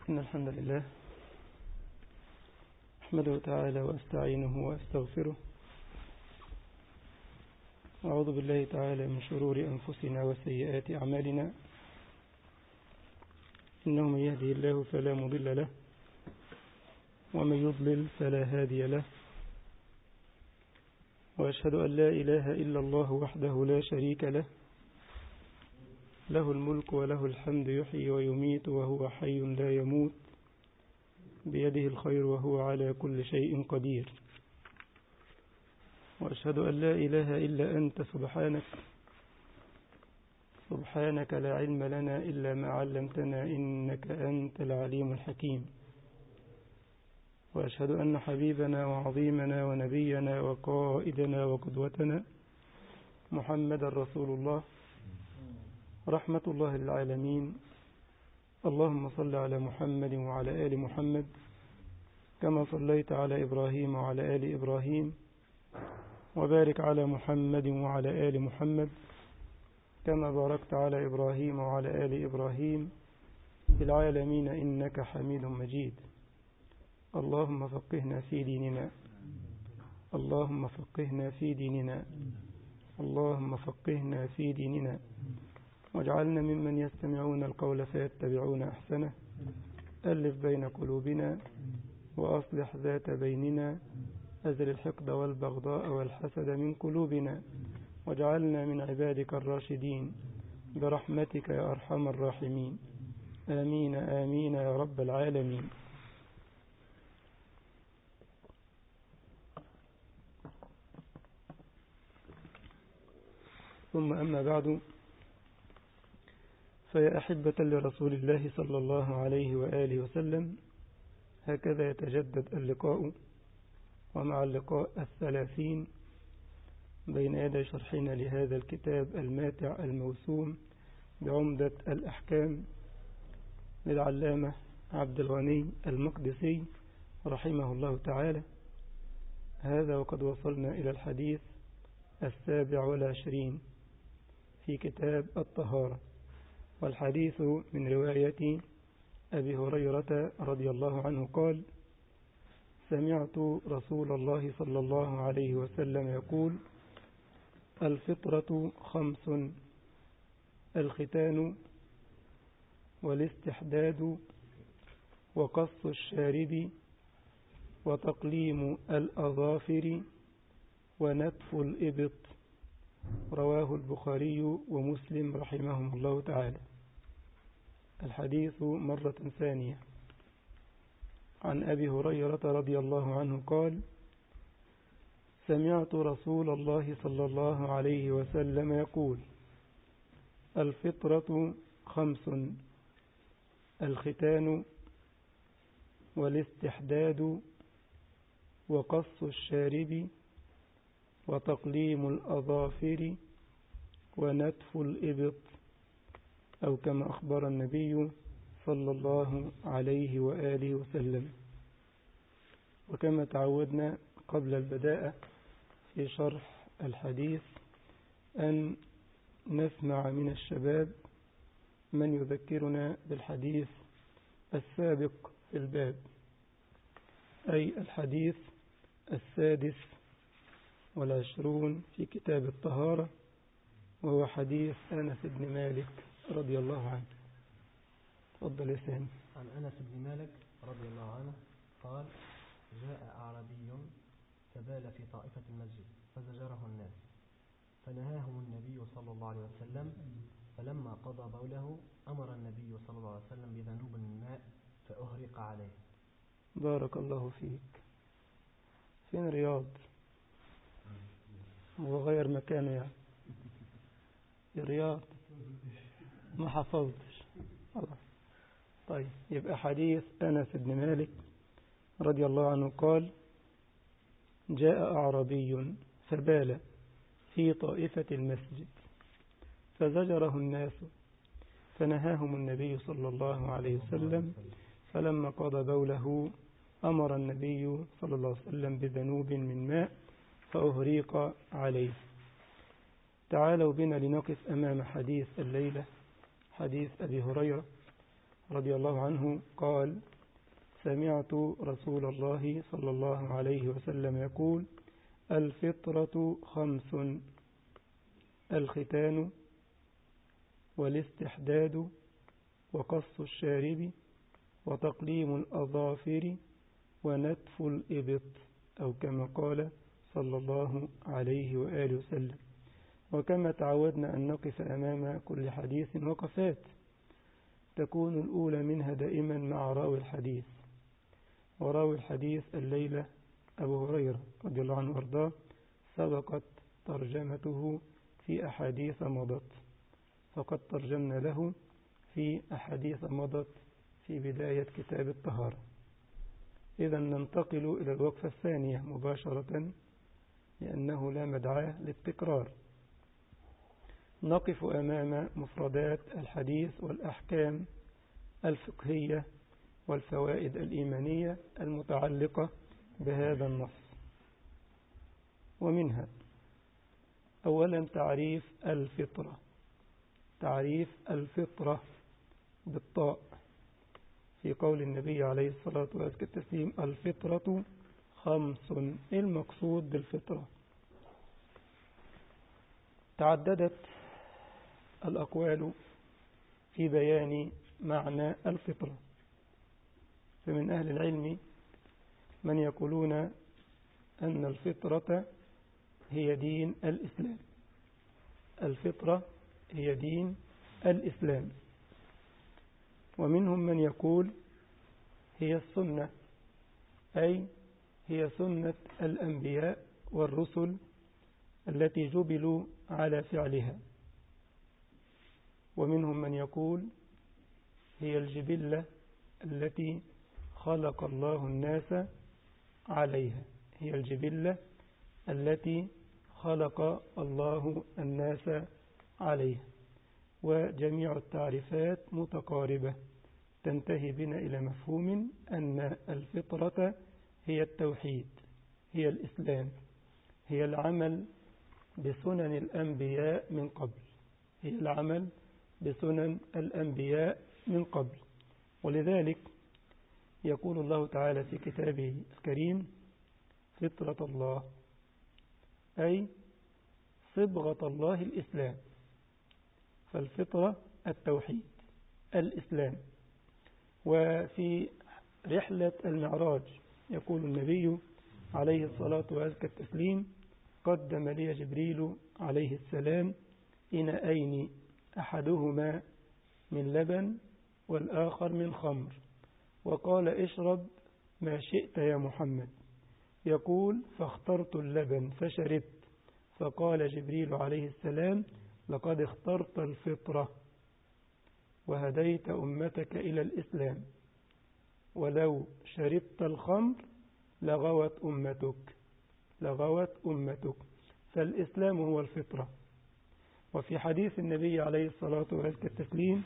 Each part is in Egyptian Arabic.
إن الحمد لله أحمده تعالى وأستعينه وأستغفره وأعوذ بالله تعالى من شرور أنفسنا وسيئات أعمالنا إنه من يهدي الله فلا مضل له ومن يضلل فلا هادي له وأشهد أن لا إله إلا الله وحده لا شريك له له الملك وله الحمد يحيي ويميت وهو حي لا يموت بيده الخير وهو على كل شيء قدير وأشهد أن لا إله إلا أنت سبحانك سبحانك لا علم لنا إلا ما علمتنا إنك أنت العليم الحكيم وأشهد أن حبيبنا وعظيمنا ونبينا وقائدنا وقدوتنا محمد رسول الله رحمة الله للعالمين اللهم صل على محمد وعلى آل محمد كما صليت على إبراهيم وعلى آل إبراهيم وبارك على محمد وعلى آل محمد كما باركت على إبراهيم وعلى آل إبراهيم في العالمين إنك حميد مجيد اللهم فقهنا في ديننا اللهم فقهنا في ديننا اللهم فقهنا في ديننا واجعلنا ممن يستمعون القول فيتبعون أحسنه ألف بين قلوبنا وأصلح ذات بيننا أزل الحقد والبغضاء والحسد من قلوبنا واجعلنا من عبادك الراشدين برحمتك يا أرحم الراحمين آمين آمين يا رب العالمين ثم أما بعد فيا أحبة لرسول الله صلى الله عليه وآله وسلم هكذا يتجدد اللقاء ومع اللقاء الثلاثين بين يدي شرحنا لهذا الكتاب الماتع الموسوم بعمدة الأحكام للعلامة عبد الغني المقدسي رحمه الله تعالى هذا وقد وصلنا إلى الحديث السابع والعشرين في كتاب الطهارة والحديث من رواية أبي هريرة رضي الله عنه قال سمعت رسول الله صلى الله عليه وسلم يقول الفطرة خمس الختان والاستحداد وقص الشارب وتقليم الأظافر ونتف الإبط رواه البخاري ومسلم رحمهم الله تعالى الحديث مرة ثانية عن أبي هريرة رضي الله عنه قال سمعت رسول الله صلى الله عليه وسلم يقول الفطرة خمس الختان والاستحداد وقص الشارب وتقليم الأظافر ونتف الإبط أو كما أخبر النبي صلى الله عليه وآله وسلم وكما تعودنا قبل البداءة في شرح الحديث أن نسمع من الشباب من يذكرنا بالحديث السابق في الباب أي الحديث السادس والعشرون في كتاب الطهارة وهو حديث أنس بن مالك رضي الله عنه تفضل يا سامي عن أنس بن مالك رضي الله عنه قال جاء أعرابي فبال في طائفة المسجد فزجره الناس فنهاهم النبي صلى الله عليه وسلم فلما قضى بوله أمر النبي صلى الله عليه وسلم بذنوب من ماء فأهرق عليه بارك الله فيك فين رياض وغير مكانه يعني رياض ما حفظتش خلاص طيب يبقى حديث أنس بن مالك رضي الله عنه قال جاء أعربي فبال في طائفة المسجد فزجره الناس فنهاهم النبي صلى الله عليه وسلم فلما قضى بوله أمر النبي صلى الله عليه وسلم بذنوب من ماء فأهريق عليه تعالوا بنا لنقف أمام حديث الليلة حديث أبي هريرة رضي الله عنه قال سمعت رسول الله صلى الله عليه وسلم يقول الفطرة خمس الختان والاستحداد وقص الشارب وتقليم الأظافر ونتف الإبط أو كما قال صلى الله عليه وآله وسلم وكما تعودنا أن نقف أمام كل حديث وقفات تكون الأولى منها دائما مع راوي الحديث وراوي الحديث الليلة أبو هريرة رضي الله عنه وارضاه سبقت ترجمته في أحاديث مضت فقد ترجمنا له في أحاديث مضت في بداية كتاب الطهارة إذا ننتقل إلى الوقفة الثانية مباشرة لأنه لا مدعاة للتكرار نقف أمام مفردات الحديث والأحكام الفقهية والفوائد الإيمانية المتعلقة بهذا النص ومنها أولا تعريف الفطرة تعريف الفطرة بالطاء في قول النبي عليه الصلاة والسلام الفطرة خمس المقصود بالفطرة تعددت الأقوال في بيان معنى الفطرة فمن أهل العلم من يقولون أن الفطرة هي دين الإسلام الفطرة هي دين الإسلام ومنهم من يقول هي السنة أي هي سنة الأنبياء والرسل التي جبلوا على فعلها ومنهم من يقول هي الجبلة التي خلق الله الناس عليها هي الجبلة التي خلق الله الناس عليها وجميع التعريفات متقاربة تنتهي بنا إلى مفهوم أن الفطرة هي التوحيد هي الإسلام هي العمل بسنن الأنبياء من قبل هي العمل بسنن الأنبياء من قبل ولذلك يقول الله تعالى في كتابه الكريم فطرة الله أي صبغة الله الإسلام فالفطرة التوحيد الإسلام وفي رحلة المعراج يقول النبي عليه الصلاة وأزكى التسليم قدم لي جبريل عليه السلام إناءين أحدهما من لبن والآخر من خمر وقال اشرب ما شئت يا محمد يقول فاخترت اللبن فشربت فقال جبريل عليه السلام لقد اخترت الفطرة وهديت أمتك إلى الإسلام ولو شربت الخمر لغوت أمتك لغوت أمتك فالإسلام هو الفطرة وفي حديث النبي عليه الصلاة والتسليم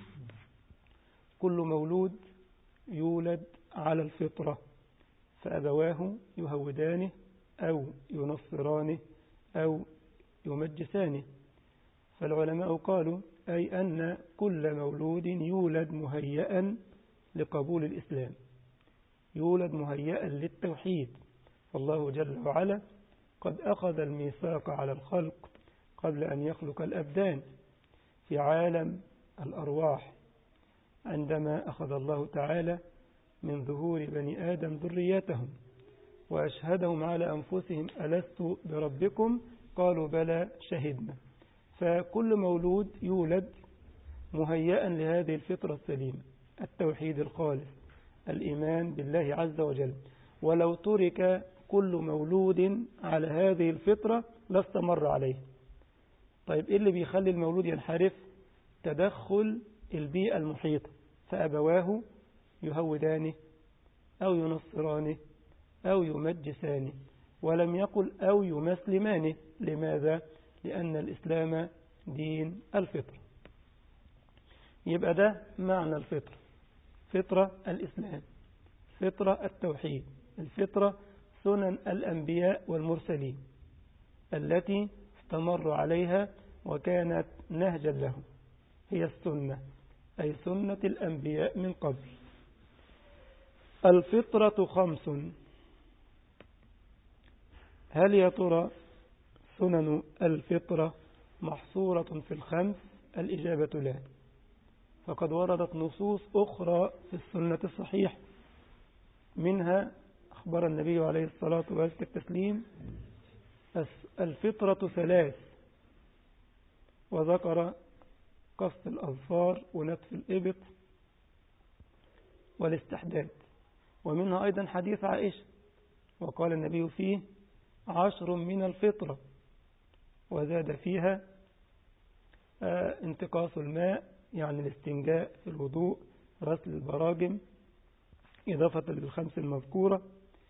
كل مولود يولد على الفطرة فأبواه يهودانه أو ينصرانه أو يمجسانه فالعلماء قالوا أي أن كل مولود يولد مهيئا لقبول الإسلام يولد مهيئا للتوحيد والله جل وعلا قد أخذ الميثاق على الخلق قبل أن يخلق الأبدان في عالم الأرواح عندما أخذ الله تعالى من ظهور بني آدم ذريتهم وأشهدهم على أنفسهم ألست بربكم قالوا بلى شهدنا فكل مولود يولد مهيئا لهذه الفطرة السليمة التوحيد الخالص الإيمان بالله عز وجل ولو ترك كل مولود على هذه الفطرة لاستمر عليه طيب إيه اللي بيخلي المولود ينحرف تدخل البيئة المحيطة فأبواه يهودانه أو ينصرانه أو يمجسانه ولم يقل أو يمسلمانه لماذا؟ لأن الإسلام دين الفطرة يبقى ده معنى الفطرة فطرة الإسلام فطرة التوحيد الفطرة سنن الأنبياء والمرسلين التي استمروا عليها وكانت نهجا لهم هي السنة أي سنة الأنبياء من قبل الفطرة خمس هل يا ترى سنن الفطرة محصورة في الخمس الإجابة لا فقد وردت نصوص أخرى في السنة الصحيحة منها أخبر النبي عليه الصلاة والسلام التسليم الفطرة ثلاث وذكر قص الأظفار ونتف الإبط والاستحداد ومنها أيضا حديث عائشة وقال النبي فيه عشر من الفطرة وزاد فيها انتقاص الماء يعني الاستنجاء في الوضوء غسل البراجم إضافة للخمس المذكورة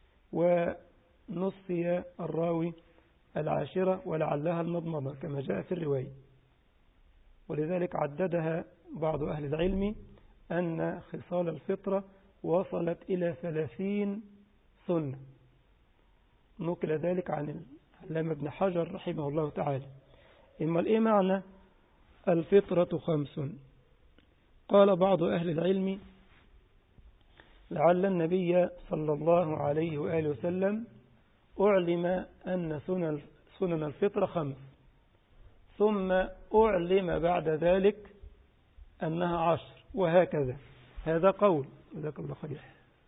ونصي الراوي العاشرة ولعلها المضمضة كما جاء في الرواية ولذلك عددها بعض أهل العلم أن خصال الفطرة وصلت إلى ثلاثين سنة نقل ذلك عن العلامة ابن حجر رحمه الله تعالى إما الإيه معنى الفطرة خمس قال بعض أهل العلم لعل النبي صلى الله عليه وآله وسلم أعلم أن سنن الفطرة خمس ثم أعلم بعد ذلك أنها عشر وهكذا هذا قول جزاك الله خير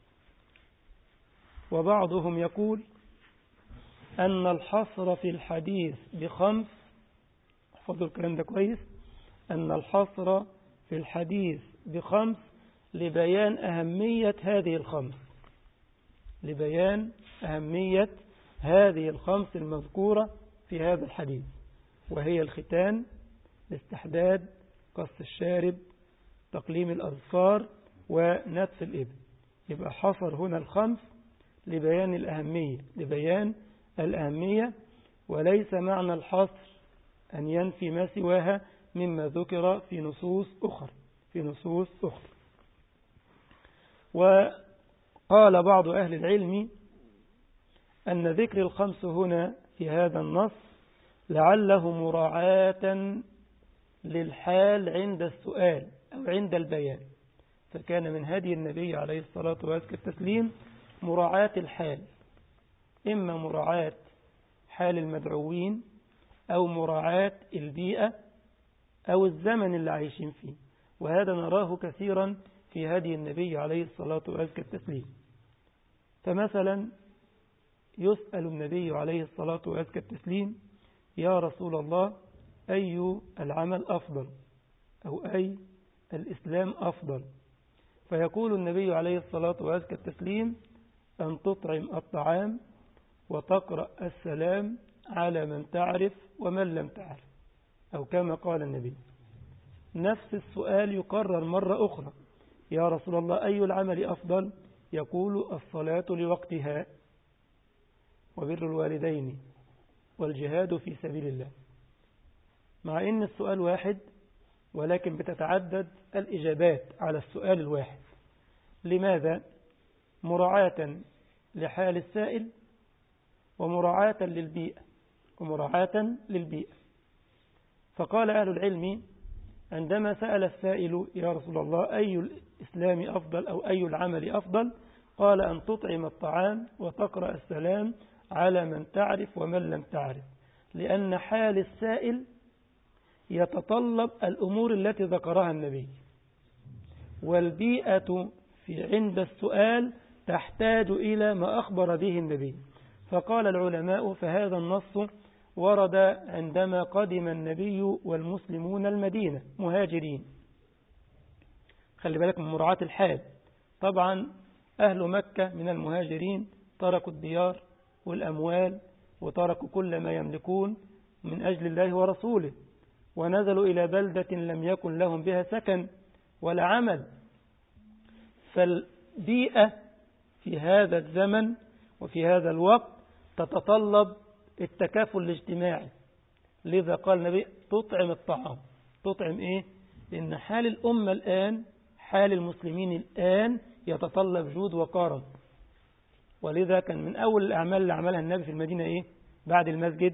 وبعضهم يقول أن الحصر في الحديث بخمس احفظوا الكلام ده كويس أن الحصر في الحديث بخمس لبيان أهمية هذه الخمس لبيان أهمية هذه الخمس المذكورة في هذا الحديث وهي الختان الاستحداد قص الشارب تقليم الأظفار ونتف الإبل يبقى حصر هنا الخمس لبيان الأهمية لبيان الأهمية وليس معنى الحصر أن ينفي ما سواها مما ذكر في نصوص أخرى في نصوص أخرى وقال بعض أهل العلم أن ذكر الخمس هنا في هذا النص لعله مراعاة للحال عند السؤال أو عند البيان فكان من هدي النبي عليه الصلاة والسلام التسليم مراعاة الحال إما مراعاة حال المدعوين أو مراعاة البيئة أو الزمن اللي عايشين فيه وهذا نراه كثيرا في هدي النبي عليه الصلاة والسلام التسليم فمثلا يسأل النبي عليه الصلاة والسلام التسليم يا رسول الله أي العمل أفضل أو أي الإسلام أفضل فيقول النبي عليه الصلاة والسلام التسليم أن تطعم الطعام وتقرأ السلام على من تعرف ومن لم تعرف أو كما قال النبي نفس السؤال يكرر مرة أخرى يا رسول الله أي العمل أفضل يقول الصلاة لوقتها وبر الوالدين والجهاد في سبيل الله مع إن السؤال واحد ولكن بتتعدد الإجابات على السؤال الواحد لماذا؟ مراعاة لحال السائل ومراعاة للبيئة ومراعاة للبيئة فقال أهل العلم عندما سأل السائل يا رسول الله أي الإسلام أفضل أو أي العمل أفضل قال أن تطعم الطعام وتقرأ السلام على من تعرف ومن لم تعرف لأن حال السائل يتطلب الأمور التي ذكرها النبي والبيئة في عند السؤال تحتاج إلى ما أخبر به النبي فقال العلماء فهذا النص ورد عندما قدم النبي والمسلمون المدينة مهاجرين خلي بالك من مراعاة الحال طبعا أهل مكة من المهاجرين تركوا الديار والأموال وتركوا كل ما يملكون من أجل الله ورسوله ونزلوا إلى بلدة لم يكن لهم بها سكن ولا عمل فالبيئة في هذا الزمن وفي هذا الوقت تتطلب التكافل الاجتماعي لذا قال النبي تطعم الطعام تطعم إيه؟ لأن حال الأمة الآن حال المسلمين الآن يتطلب جود وكرم ولذا كان من أول الأعمال اللي عملها النبي في المدينة إيه؟ بعد المسجد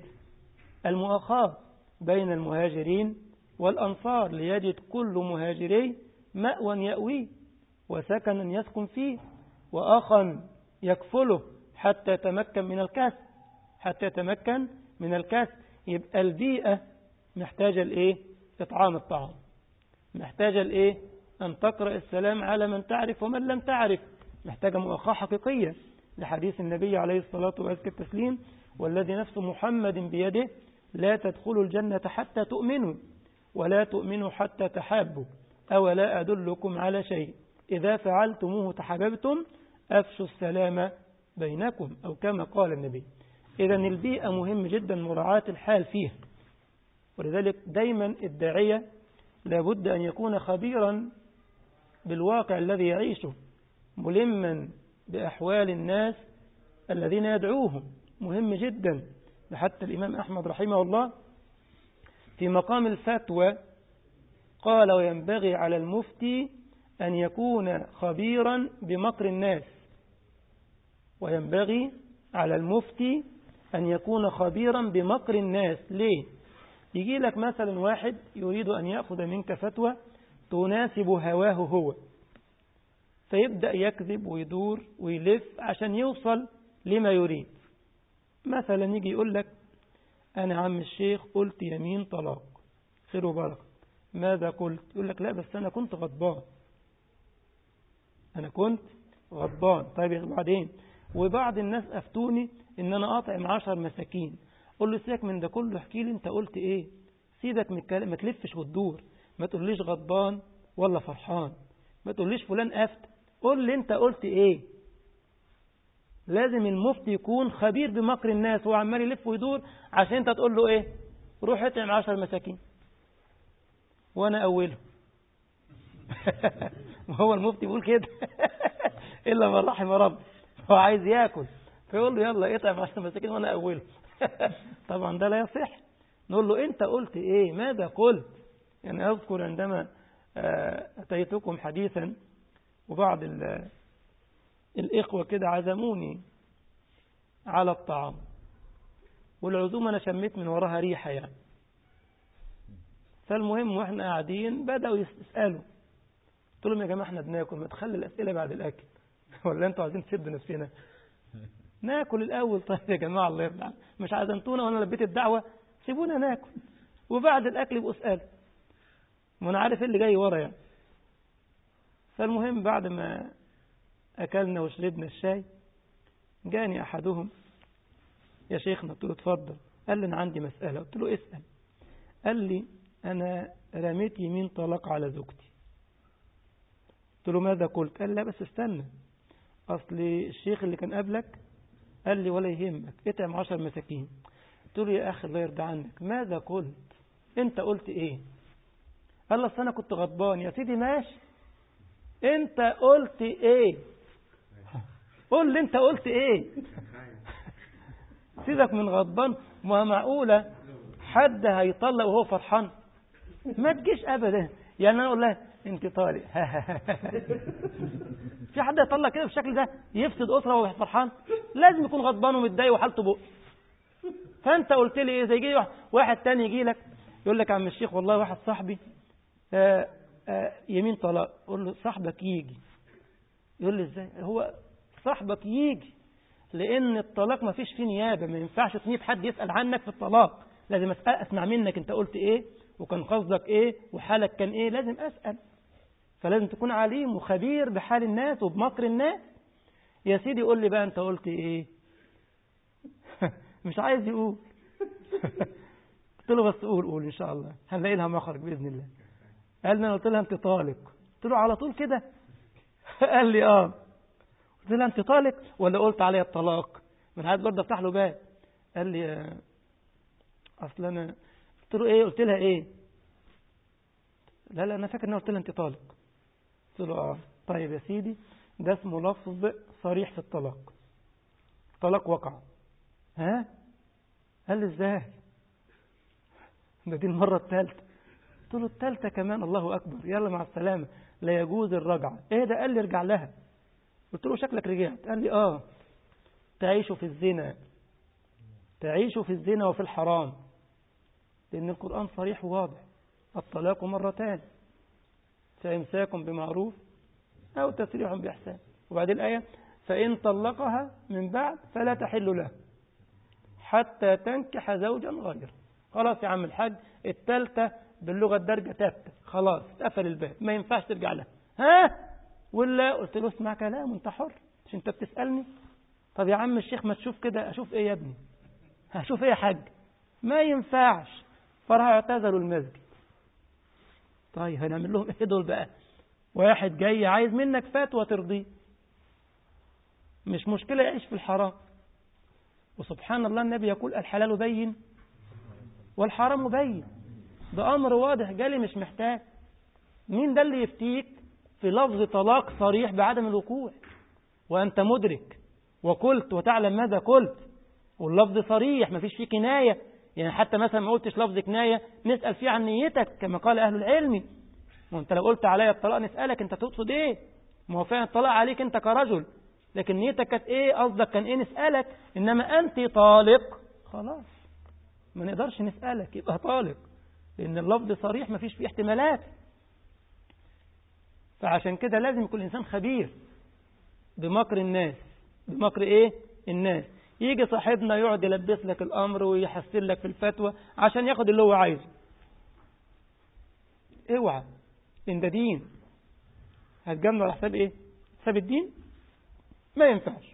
المؤاخاة بين المهاجرين والأنصار ليجد كل مهاجري مأوى يأويه وسكنا يسكن فيه وأخا يكفله حتى يتمكن من الكسب حتى يتمكن من الكسب يبقى البيئة محتاجة لإيه إطعام الطعام محتاجة لإيه أن تقرأ السلام على من تعرف ومن لم تعرف محتاجة مؤاخاة حقيقية لحديث النبي عليه الصلاة وأزكى التسليم والذي نفس محمد بيده لا تدخلوا الجنة حتى تؤمنوا ولا تؤمنوا حتى تحابوا أولا أدلكم على شيء إذا فعلتموه تحببتم أفشوا السلام بينكم أو كما قال النبي إذا البيئة مهم جدا مراعاة الحال فيها ولذلك دايما الداعية لابد أن يكون خبيرا بالواقع الذي يعيشه ملما بأحوال الناس الذين يدعوهم مهم جدا حتى الإمام أحمد رحمه الله في مقام الفتوى قال وينبغي على المفتي أن يكون خبيرا بمكر الناس وينبغي على المفتي أن يكون خبيرا بمكر الناس ليه؟ يجي لك مثلا واحد يريد أن يأخذ منك فتوى تناسب هواه هو فيبدأ يكذب ويدور ويلف عشان يوصل لما يريد مثلا يجي يقول لك أنا عم الشيخ قلت يمين طلاق خير وبركة ماذا قلت يقول لك لا بس أنا كنت غضبان أنا كنت غضبان طيب بعدين وبعض الناس أفتوني إن أنا أطعم عشر مساكين قول له سيبك من ده كله احكي لي أنت قلت إيه سيبك من الكلام ما تلفش وتدور ما تقوليش غضبان ولا فرحان ما تقوليش فلان أفت قول لي أنت قلت إيه لازم المفتي يكون خبير بمكر الناس وهو عمال يلف ويدور عشان انت تقول له ايه روح اطعم عشر مساكين وانا اولهم وهو المفتي بيقول كده الا من رحم رب هو عايز ياكل فيقول له يلا اطعم عشر مساكين وانا اولهم طبعا ده لا يصح نقول له انت قلت ايه ماذا قلت يعني اذكر عندما اتيتكم حديثا وبعض الإخوة كده عزموني على الطعام والعزومة أنا شميت من وراها ريحة يعني فالمهم وإحنا قاعدين بدأوا يسألوا قلت لهم يا جماعة إحنا بناكل ما تخلي الأسئلة بعد الأكل ولا أنتوا عايزين تسدوا نفسنا ناكل الأول طيب يا جماعة الله يرضى مش عزمتونا وأنا لبيت الدعوة سيبونا ناكل وبعد الأكل يبقوا اسألوا ما أنا عارف إيه اللي جاي ورا يعني فالمهم بعد ما أكلنا وشربنا الشاي جاني أحدهم يا شيخنا قلت له اتفضل قال لي أنا عندي مسألة قلت له اسأل قال لي أنا رميت يمين طلاق على زوجتي قلت له ماذا قلت قال لا بس استنى أصل الشيخ اللي كان قبلك قال لي ولا يهمك اتعم عشر مساكين قلت له يا أخي الله يرضى عنك ماذا قلت أنت قلت إيه قال لي أصل أنا كنت غضبان يا سيدي ماشي أنت قلت إيه قول لي أنت قلت إيه سيبك من غضبان ما معقولة حد هيطلق وهو فرحان ما تجيش أبدا يعني أنا أقول لها أنت طالق في حد يطلق كده بالشكل ده يفسد أسرة وهو فرحان لازم يكون غضبان ومتضايق وحالته بق فأنت قلت لي إيه زي يجي واحد تاني يجي لك يقول لك عم الشيخ والله واحد صاحبي آآ آآ يمين طلاق قول له صاحبك يجي يقول لي ازاي هو صاحبك يجي لان الطلاق ما فيش فيه نيابه ما ينفعش تنيب حد يسال عنك في الطلاق لازم اسمع منك انت قلت ايه وكان قصدك ايه وحالك كان ايه لازم اسال فلازم تكون عليم وخبير بحال الناس وبمكر الناس يا سيدي قول لي بقى انت قلت ايه مش عايز يقول قلت له بس قول قول ان شاء الله هنلاقي لها مخرج باذن الله قال لي انا قلت لها انت طالق قلت له على طول كده قال لي اه قلت لها انت طالق ولا قلت عليها الطلاق من عايز برضه افتح له باب قال لي اصل انا قلت له ايه قلت لها ايه لا لا انا فاكر ان قلت لها انت طالق قلت له اه طيب يا سيدي ده اسمه لفظ صريح في الطلاق طلاق وقع ها قال لي ازاي ده دي المرة الثالثة قلت له الثالثة كمان الله أكبر يلا مع السلامة لا يجوز الرجعة ايه ده قال لي ارجع لها قلت له شكلك رجعت قال لي اه تعيش في الزنا تعيش في الزنا وفي الحرام لأن القرآن صريح وواضح الطلاق مرتان فإمساك بمعروف أو تسريح بإحسان وبعد الآية فإن طلقها من بعد فلا تحل له حتى تنكح زوجا غيره خلاص يا عم الحاج التالتة باللغة الدارجة تالتة خلاص اتقفل الباب ما ينفعش ترجع لها ها ولا قلت له اسمع كلام انت حر مش انت بتسألني طب يا عم الشيخ ما تشوف كده اشوف ايه يا ابني هشوف ايه يا حاج ما ينفعش فراح اعتزلوا المسجد طيب هنعمل لهم ايه دول بقى واحد جاي عايز منك فتوى ترضيه مش مشكلة يعيش في الحرام وسبحان الله النبي يقول الحلال بين والحرام بين ده أمر واضح جالي مش محتاج مين ده اللي يفتيك في لفظ طلاق صريح بعدم الوقوع وأنت مدرك وقلت وتعلم ماذا قلت واللفظ صريح مفيش فيه كناية يعني حتى مثلا ما قلتش لفظ كناية نسأل فيه عن نيتك كما قال أهل العلم وانت لو قلت عليا الطلاق نسألك انت تقصد ايه ما هو فعلا الطلاق عليك انت كرجل لكن نيتك كانت ايه قصدك كان ايه نسألك انما انت طالق خلاص ما نقدرش نسألك يبقى طالق لان اللفظ صريح ما فيش فيه احتمالات فعشان كده لازم يكون الانسان خبير بمكر الناس بمكر ايه الناس يجي صاحبنا يقعد يلبس لك الامر ويحسن لك في الفتوى عشان ياخد اللي هو عايزه اوعى ان ده دين هتجمع على حساب ايه حساب الدين ما ينفعش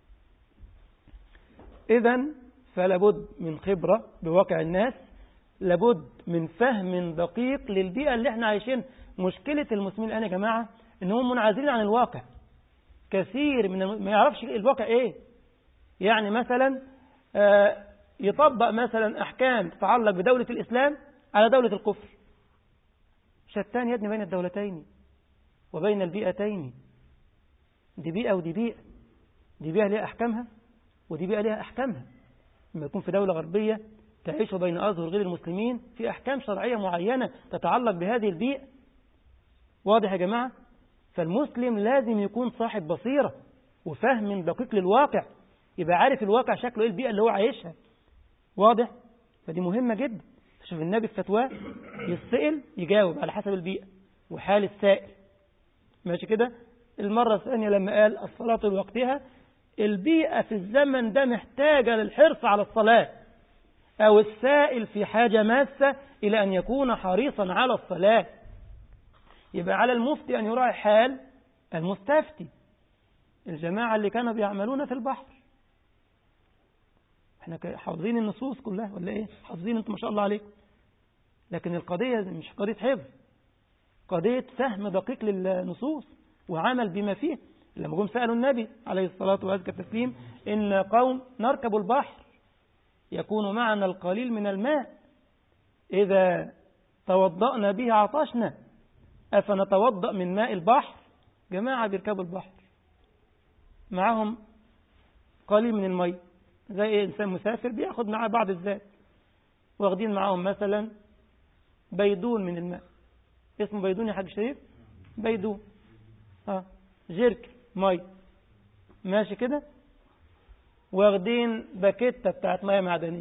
اذا فلابد من خبرة بواقع الناس لابد من فهم دقيق للبيئة اللي احنا عايشين مشكلة المسلمين الآن يا جماعة انهم منعزلين عن الواقع كثير من الم... ما يعرفش الواقع ايه يعني مثلا آه يطبق مثلا احكام تتعلق بدولة الاسلام على دولة الكفر شتان يا ابني بين الدولتين وبين البيئتين دي بيئة ودي بيئة دي بيئة ليها أحكامها ودي بيئة ليها أحكامها لما يكون في دولة غربية تعيش بين أظهر غير المسلمين في أحكام شرعية معينة تتعلق بهذه البيئة واضح يا جماعة فالمسلم لازم يكون صاحب بصيرة وفهم دقيق للواقع يبقى عارف الواقع شكله ايه البيئة اللي هو عايشها واضح فدي مهمة جدا شوف النبي في فتواه يسأل يجاوب على حسب البيئة وحال السائل ماشي كده المرة الثانية لما قال الصلاة لوقتها البيئة في الزمن ده محتاجة للحرص على الصلاة أو السائل في حاجة ماسة إلى أن يكون حريصا على الصلاة يبقى على المفتي أن يراعي حال المستفتي الجماعة اللي كانوا بيعملون في البحر احنا حافظين النصوص كلها ولا ايه حافظين انتم ما شاء الله عليكم لكن القضية مش قضية حفظ قضية فهم دقيق للنصوص وعمل بما فيه لما جم سألوا النبي عليه الصلاة وأزكى التسليم إن قوم نركب البحر يكون معنا القليل من الماء إذا توضأنا به عطشنا أفنتوضأ من ماء البحر جماعة بيركبوا البحر معهم قليل من المي زي إيه إنسان مسافر بياخد معاه بعض الذات واخدين معاهم مثلا بيدون من الماء اسمه بيدون يا حاج شريف بيدون اه جرك مي ماشي كده واخدين باكيتة بتاعت مية معدنية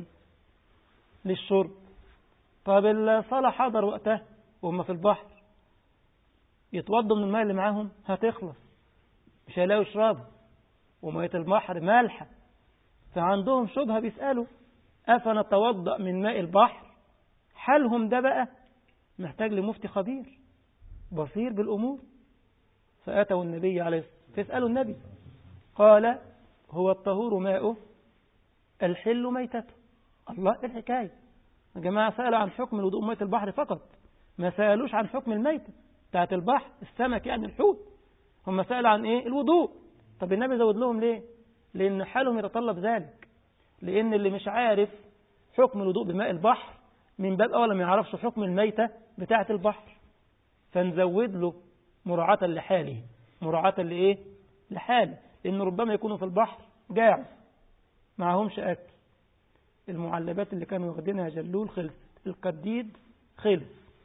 للشرب طب الصلاة حضر وقتها وهم في البحر يتوضوا من الماء اللي معاهم هتخلص مش هيلاقوا يشربوا ومية البحر مالحة فعندهم شبهة بيسألوا أفنتوضأ من ماء البحر حالهم ده بقى محتاج لمفتي خبير بصير بالأمور فأتوا النبي عليه الصلاة فاسألوا النبي قال هو الطهور ماؤه الحل ميتته الله ايه الحكاية يا جماعة سألوا عن حكم الوضوء مية البحر فقط ما سألوش عن حكم الميتة بتاعت البحر السمك يعني الحوت هم سألوا عن ايه الوضوء طب النبي زود لهم ليه لأن حالهم يتطلب ذلك لأن اللي مش عارف حكم الوضوء بماء البحر من باب أول ما يعرفش حكم الميتة بتاعة البحر فنزود له مراعاة لحاله مراعاة لإيه لحاله لأن ربما يكونوا في البحر جاع معهمش أكل المعلبات اللي كانوا واخدينها جلول خلصت القديد خلص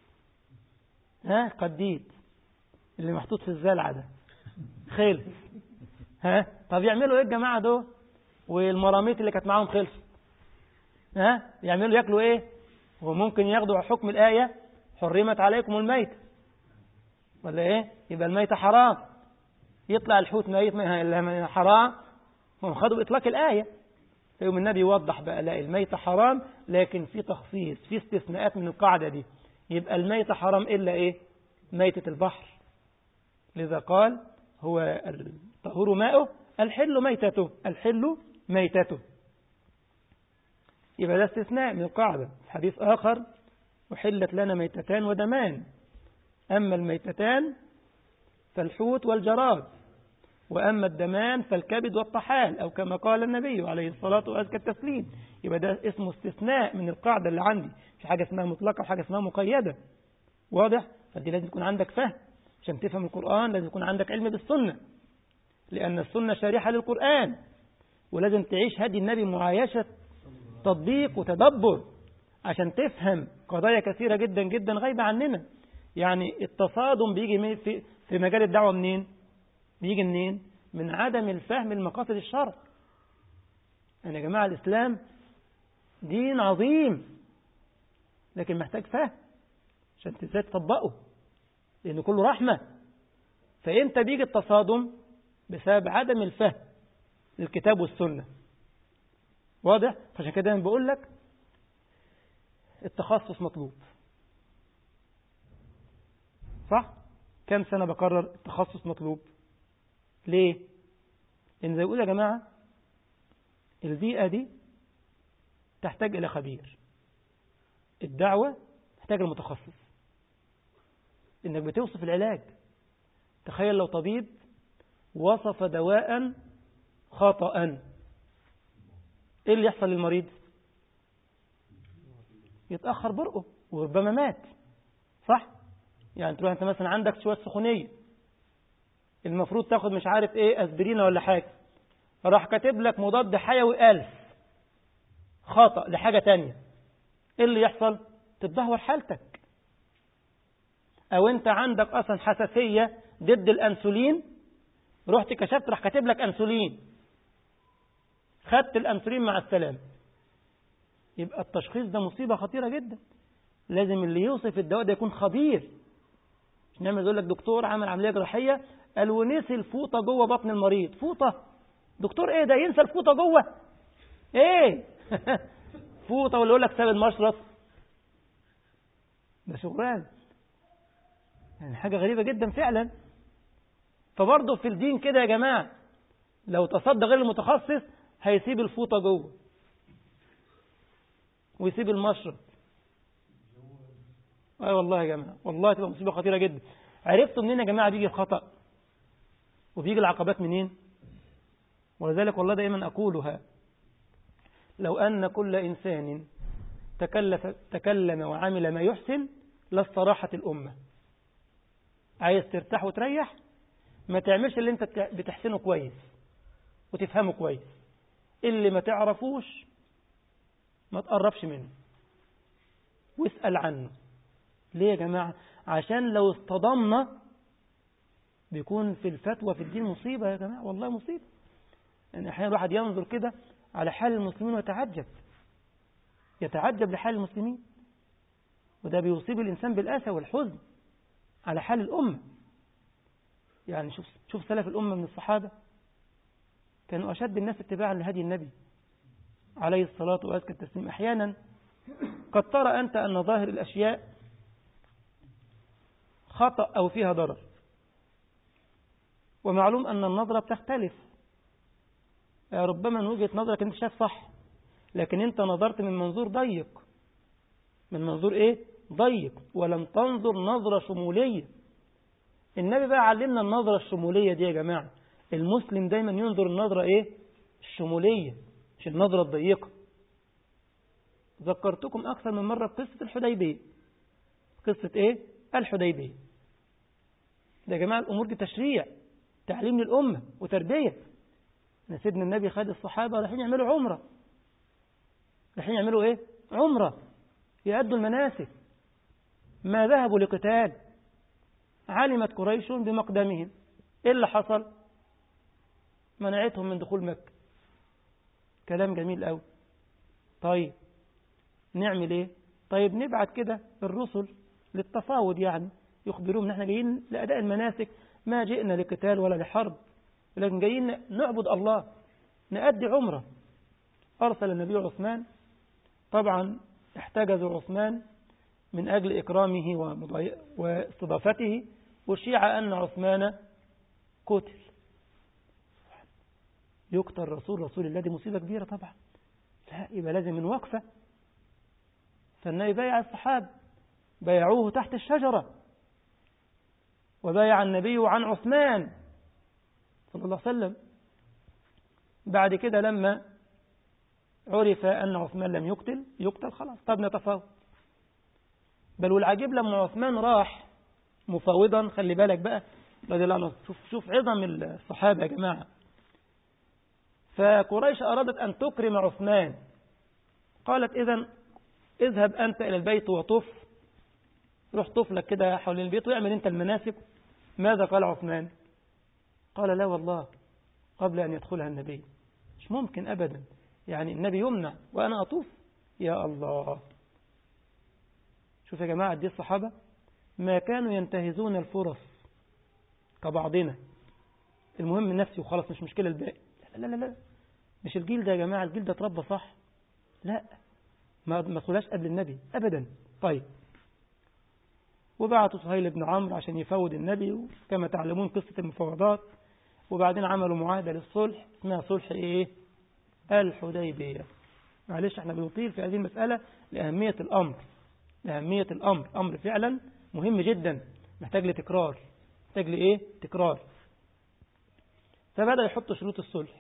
ها قديد اللي محطوط في الزلعة ده خلص ها طب يعملوا ايه الجماعة دول والمراميت اللي كانت معاهم خلصت ها يعملوا ياكلوا ايه وممكن ياخدوا حكم الآية حرمت عليكم الميت ولا ايه يبقى الميتة حرام يطلع الحوت ميت ما حرام هم خدوا بإطلاق الآية فيوم النبي يوضح بقى لا الميتة حرام لكن في تخصيص في استثناءات من القاعدة دي يبقى الميتة حرام إلا إيه ميتة البحر لذا قال هو الطهور ماؤه الحل ميتته الحل ميتته يبقى ده استثناء من القاعدة حديث آخر وحلت لنا ميتتان ودمان أما الميتتان فالحوت والجراد وأما الدمان فالكبد والطحال أو كما قال النبي عليه الصلاة وأزكى التسليم يبقى ده اسمه استثناء من القاعدة اللي عندي في حاجة اسمها مطلقة وحاجة اسمها مقيدة واضح فدي لازم يكون عندك فهم عشان تفهم القرآن لازم يكون عندك علم بالسنة لأن السنة شارحة للقرآن ولازم تعيش هدي النبي معايشة تطبيق وتدبر عشان تفهم قضايا كثيرة جدا جدا غايبة عننا يعني التصادم بيجي في في مجال الدعوة منين بيجي منين من عدم الفهم المقاصد الشرع يعني يا جماعة الإسلام دين عظيم لكن محتاج فهم عشان ازاي تطبقه لأن كله رحمة فإمتى بيجي التصادم بسبب عدم الفهم للكتاب والسنة واضح فعشان كده أنا بقول لك التخصص مطلوب صح كم سنة بكرر التخصص مطلوب ليه لأن زي يقول يا جماعة البيئة دي تحتاج إلى خبير الدعوة تحتاج المتخصص إنك بتوصف العلاج تخيل لو طبيب وصف دواء خطأ إيه اللي يحصل للمريض يتأخر برقه وربما مات صح يعني تروح انت مثلا عندك شوية سخونية المفروض تاخد مش عارف ايه اسبرينة ولا حاجة راح كاتب لك مضاد حيوي ألف خطأ لحاجة تانية ايه اللي يحصل تتدهور حالتك او انت عندك اصلا حساسية ضد الانسولين رحت كشفت راح كاتب لك انسولين خدت الانسولين مع السلامة يبقى التشخيص ده مصيبة خطيرة جدا لازم اللي يوصف الدواء ده يكون خبير مش نعمل يقول لك دكتور عمل عملية جراحية قال ونسي الفوطة جوه بطن المريض فوطة دكتور ايه ده ينسى الفوطة جوه ايه فوطة ولا يقول لك ساب المشرط ده شغلان يعني حاجة غريبة جدا فعلا فبرضه في الدين كده يا جماعة لو تصدى غير المتخصص هيسيب الفوطة جوه ويسيب المشرط اي أيوة والله يا جماعة والله تبقى مصيبة خطيرة جدا عرفتوا منين يا جماعة بيجي الخطأ وبيجي العقبات منين ولذلك والله دائما أقولها لو أن كل إنسان تكلف تكلم وعمل ما يحسن لاستراحت الأمة عايز ترتاح وتريح ما تعملش اللي انت بتحسنه كويس وتفهمه كويس اللي ما تعرفوش ما تقربش منه واسأل عنه ليه يا جماعة عشان لو اصطدمنا بيكون في الفتوى في الدين مصيبة يا جماعة والله مصيبة يعني أحيانا الواحد ينظر كده على حال المسلمين ويتعجب يتعجب لحال المسلمين وده بيصيب الإنسان بالأسى والحزن على حال الأمة يعني شوف شوف سلف الأمة من الصحابة كانوا أشد الناس اتباعا لهدي النبي عليه الصلاة وأزكى التسليم أحيانا قد ترى أنت أن ظاهر الأشياء خطأ أو فيها ضرر ومعلوم أن النظرة بتختلف ربما من وجهة نظرك أنت شايف صح لكن أنت نظرت من منظور ضيق من منظور إيه ضيق ولم تنظر نظرة شمولية النبي بقى علمنا النظرة الشمولية دي يا جماعة المسلم دايما ينظر النظرة إيه الشمولية مش النظرة الضيقة ذكرتكم أكثر من مرة قصة الحديبية قصة إيه الحديبية ده يا جماعة الأمور دي تشريع تعليم للأمة وتربية سيدنا النبي خد الصحابة رايحين يعملوا عمرة رايحين يعملوا إيه عمرة يأدوا المناسك ما ذهبوا لقتال علمت قريش بمقدمهم إيه اللي حصل منعتهم من دخول مكة كلام جميل قوي طيب نعمل ايه طيب نبعت كده الرسل للتفاوض يعني يخبرون ان احنا جايين لأداء المناسك ما جئنا لقتال ولا لحرب لكن جايين نعبد الله نأدي عمرة أرسل النبي عثمان طبعا احتجزوا عثمان من أجل إكرامه واستضافته وشيع أن عثمان قتل يقتل رسول رسول الله دي مصيبة كبيرة طبعا لا يبقى لازم من وقفة فالنبي بايع الصحابة بايعوه تحت الشجرة وبايع النبي عن عثمان صلى الله عليه وسلم بعد كده لما عرف أن عثمان لم يقتل يقتل خلاص طب نتفاوض بل والعجيب لما عثمان راح مفاوضا خلي بالك بقى رضي الله عنه شوف شوف عظم الصحابة يا جماعة فقريش أرادت أن تكرم عثمان قالت إذا اذهب أنت إلى البيت وطف روح طف لك كده حول البيت واعمل أنت المناسك ماذا قال عثمان قال لا والله قبل أن يدخلها النبي مش ممكن أبدا يعني النبي يمنع وأنا أطوف يا الله شوف يا جماعة دي الصحابة ما كانوا ينتهزون الفرص كبعضنا المهم نفسي وخلاص مش مشكلة الباقي لا لا لا مش الجيل ده يا جماعة الجيل ده اتربى صح لا ما ما خلاش قبل النبي أبدا طيب وبعتوا سهيل بن عمرو عشان يفوض النبي كما تعلمون قصة المفاوضات وبعدين عملوا معاهدة للصلح اسمها صلح ايه الحديبية معلش احنا بنطيل في هذه المسألة لأهمية الأمر لأهمية الأمر أمر فعلا مهم جدا محتاج لتكرار محتاج لإيه تكرار فبدأ يحط شروط الصلح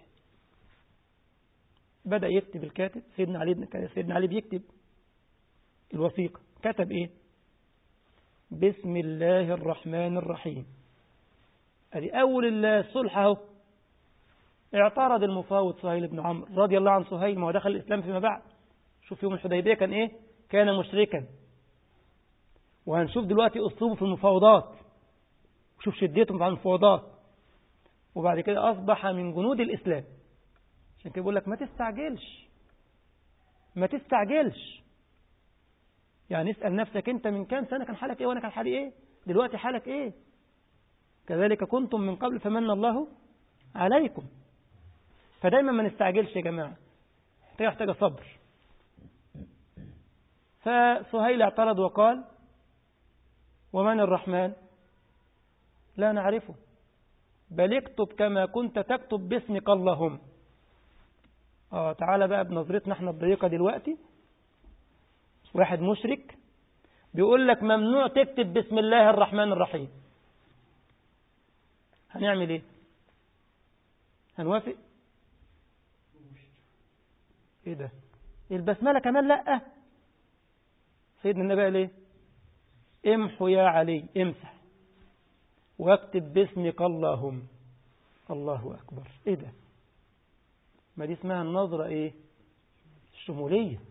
بدأ يكتب الكاتب سيدنا علي سيدنا علي بيكتب الوثيقة كتب إيه بسم الله الرحمن الرحيم ادي أول الصلح أهو اعترض المفاوض سهيل بن عمرو رضي الله عن سهيل ما هو دخل الإسلام فيما بعد شوف يوم الحديبية كان إيه كان مشركا وهنشوف دلوقتي أسلوبه في المفاوضات شوف شدته مع المفاوضات وبعد كده أصبح من جنود الإسلام عشان كده بيقول لك ما تستعجلش ما تستعجلش يعني اسأل نفسك أنت من كام سنة كان حالك إيه وأنا كان حالي إيه دلوقتي حالك إيه كذلك كنتم من قبل فمن الله عليكم فدايما ما نستعجلش يا جماعة محتاج محتاجة صبر فسهيل اعترض وقال ومن الرحمن لا نعرفه بل اكتب كما كنت تكتب باسمك اللهم اه تعالى بقى بنظرتنا احنا الضيقة دلوقتي واحد مشرك بيقول لك ممنوع تكتب بسم الله الرحمن الرحيم هنعمل ايه هنوافق ايه ده البسملة كمان لا سيدنا النبي قال ايه امحوا يا علي امسح واكتب باسمك اللهم الله أكبر ايه ده ما دي اسمها النظرة ايه الشمولية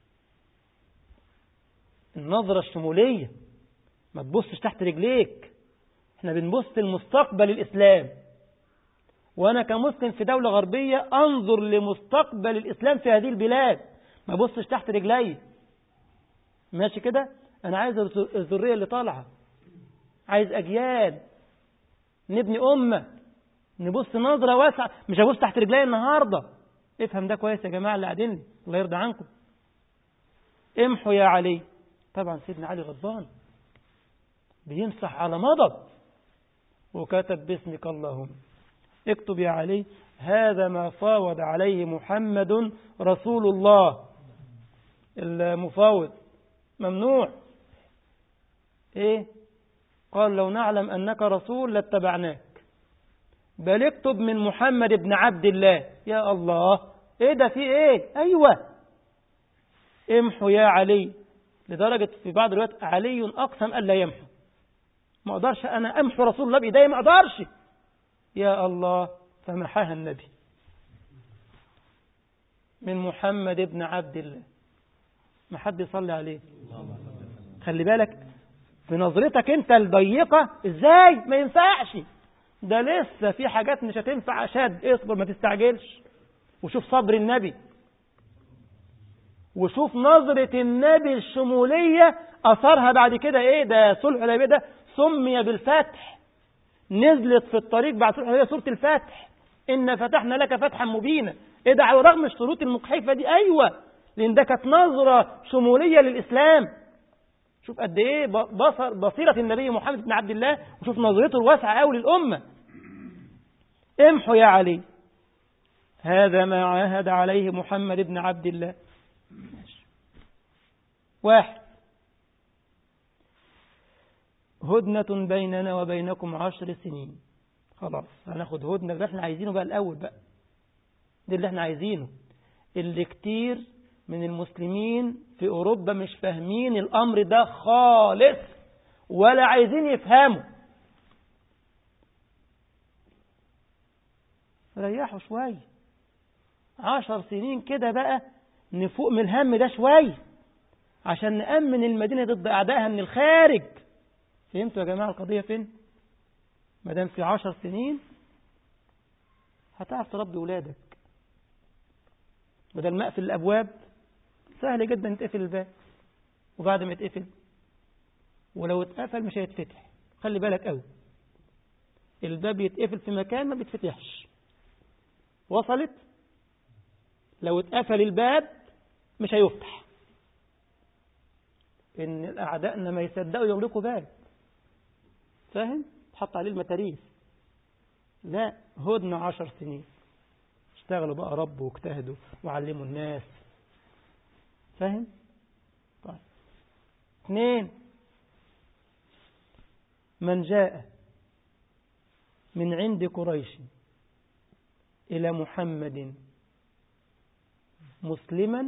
النظرة الشمولية ما تبصش تحت رجليك احنا بنبص لمستقبل الإسلام وأنا كمسلم في دولة غربية أنظر لمستقبل الإسلام في هذه البلاد ما بصش تحت رجلي ماشي كده أنا عايز الذرية اللي طالعة عايز أجيال نبني أمة نبص نظرة واسعة مش هبص تحت رجلي النهاردة افهم ده كويس يا جماعة اللي قاعدين الله يرضى عنكم امحوا يا علي طبعا سيدنا علي غضبان بيمسح على مضض وكتب باسمك اللهم اكتب يا علي هذا ما فاوض عليه محمد رسول الله المفاوض ممنوع ايه قال لو نعلم أنك رسول لاتبعناك بل اكتب من محمد بن عبد الله يا الله ايه ده في ايه ايوه امحوا يا علي لدرجة في بعض الوقت علي أقسم ألا يمحو ما أقدرش أنا أمحو رسول الله بإيدي ما أقدرش يا الله فمحاها النبي من محمد بن عبد الله ما حد يصلي عليه خلي بالك في نظرتك انت الضيقة ازاي ما ينفعش ده لسه في حاجات مش هتنفع اشد اصبر ما تستعجلش وشوف صبر النبي وشوف نظرة النبي الشمولية أثرها بعد كده إيه ده صلح الحديبية ده سمي بالفتح نزلت في الطريق بعد هي سورة الفتح إن فتحنا لك فتحا مبينا إيه ده على رغم الشروط المجحفة دي أيوة لأن ده كانت نظرة شمولية للإسلام شوف قد إيه بصر بصيرة النبي محمد بن عبد الله وشوف نظرته الواسعة أوي للأمة امحوا يا علي هذا ما عاهد عليه محمد بن عبد الله واحد هدنة بيننا وبينكم عشر سنين خلاص هناخد هدنة ده احنا عايزينه بقى الأول بقى ده اللي احنا عايزينه اللي كتير من المسلمين في أوروبا مش فاهمين الأمر ده خالص ولا عايزين يفهموا ريحوا شوية عشر سنين كده بقى نفوق من الهم ده شوية عشان نأمن المدينة ضد أعدائها من الخارج فهمتوا يا جماعة القضية فين ما دام في عشر سنين هتعرف تربي ولادك بدل ما اقفل الابواب سهل جدا تقفل الباب وبعد ما يتقفل ولو اتقفل مش هيتفتح خلي بالك قوي الباب يتقفل في مكان ما بيتفتحش وصلت لو اتقفل الباب مش هيفتح ان اعدائنا ما يصدقوا يغلقوا باب فاهم تحط عليه المتاريس لا هدنة عشر سنين اشتغلوا بقى رب واجتهدوا وعلموا الناس فاهم طيب اثنين من جاء من عند قريش إلى محمد مسلما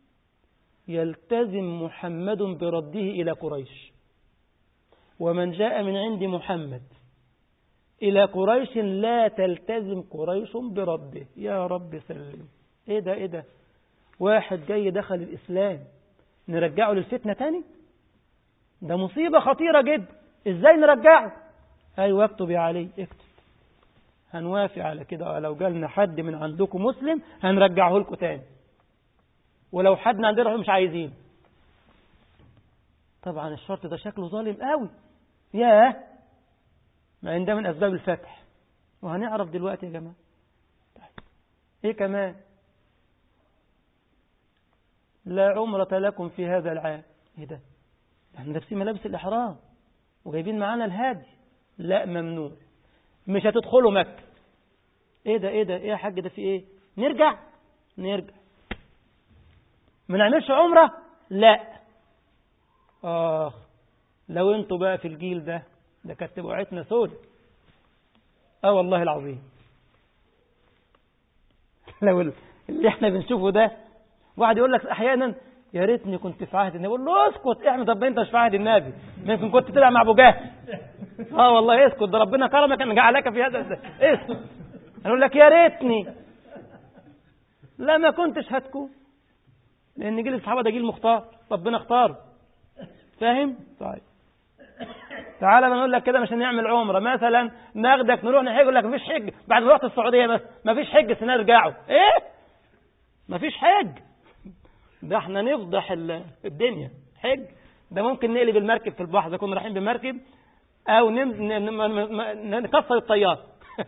يلتزم محمد برده إلى قريش ومن جاء من عند محمد إلى قريش لا تلتزم قريش برده يا رب سلم إيه ده إيه ده واحد جاي دخل الإسلام نرجعه للفتنة تاني ده مصيبة خطيرة جدا إزاي نرجعه أيوة اكتب يا علي اكتب هنوافق على كده لو جالنا حد من عندكم مسلم هنرجعه لكم تاني ولو حد من عندنا مش عايزين طبعا الشرط ده شكله ظالم قوي ياه ما ده من أسباب الفتح وهنعرف دلوقتي يا جماعة طيب. إيه كمان لا عمرة لكم في هذا العام إيه ده احنا لابسين ملابس الإحرام وجايبين معانا الهادي لا ممنوع مش هتدخلوا مكة ايه ده ايه ده ايه يا حاج ده في ايه نرجع نرجع ما نعملش عمرة لا آه لو انتوا بقى في الجيل ده ده كانت وقعتنا سود اه والله العظيم لو اللي احنا بنشوفه ده واحد يقول لك احيانا يا ريتني كنت في عهد النبي يقول له اسكت احمد طب انت مش في عهد النبي يمكن كنت تلعب مع ابو جهل اه والله اسكت ده ربنا كرمك ان جعلك في هذا اسكت هنقول لك يا ريتني لا ما كنتش هتكون لان جيل الصحابه ده جيل مختار ربنا اختاره فاهم طيب تعالى ما نقول لك كده مش هنعمل عمره مثلا ناخدك نروح نحج يقول لك مفيش حج بعد ما رحت السعوديه بس مفيش حج سنرجعوا ايه مفيش حج ده احنا نفضح الدنيا حج ده ممكن نقلب المركب في البحر اذا كنا رايحين بمركب او نكسر الطيار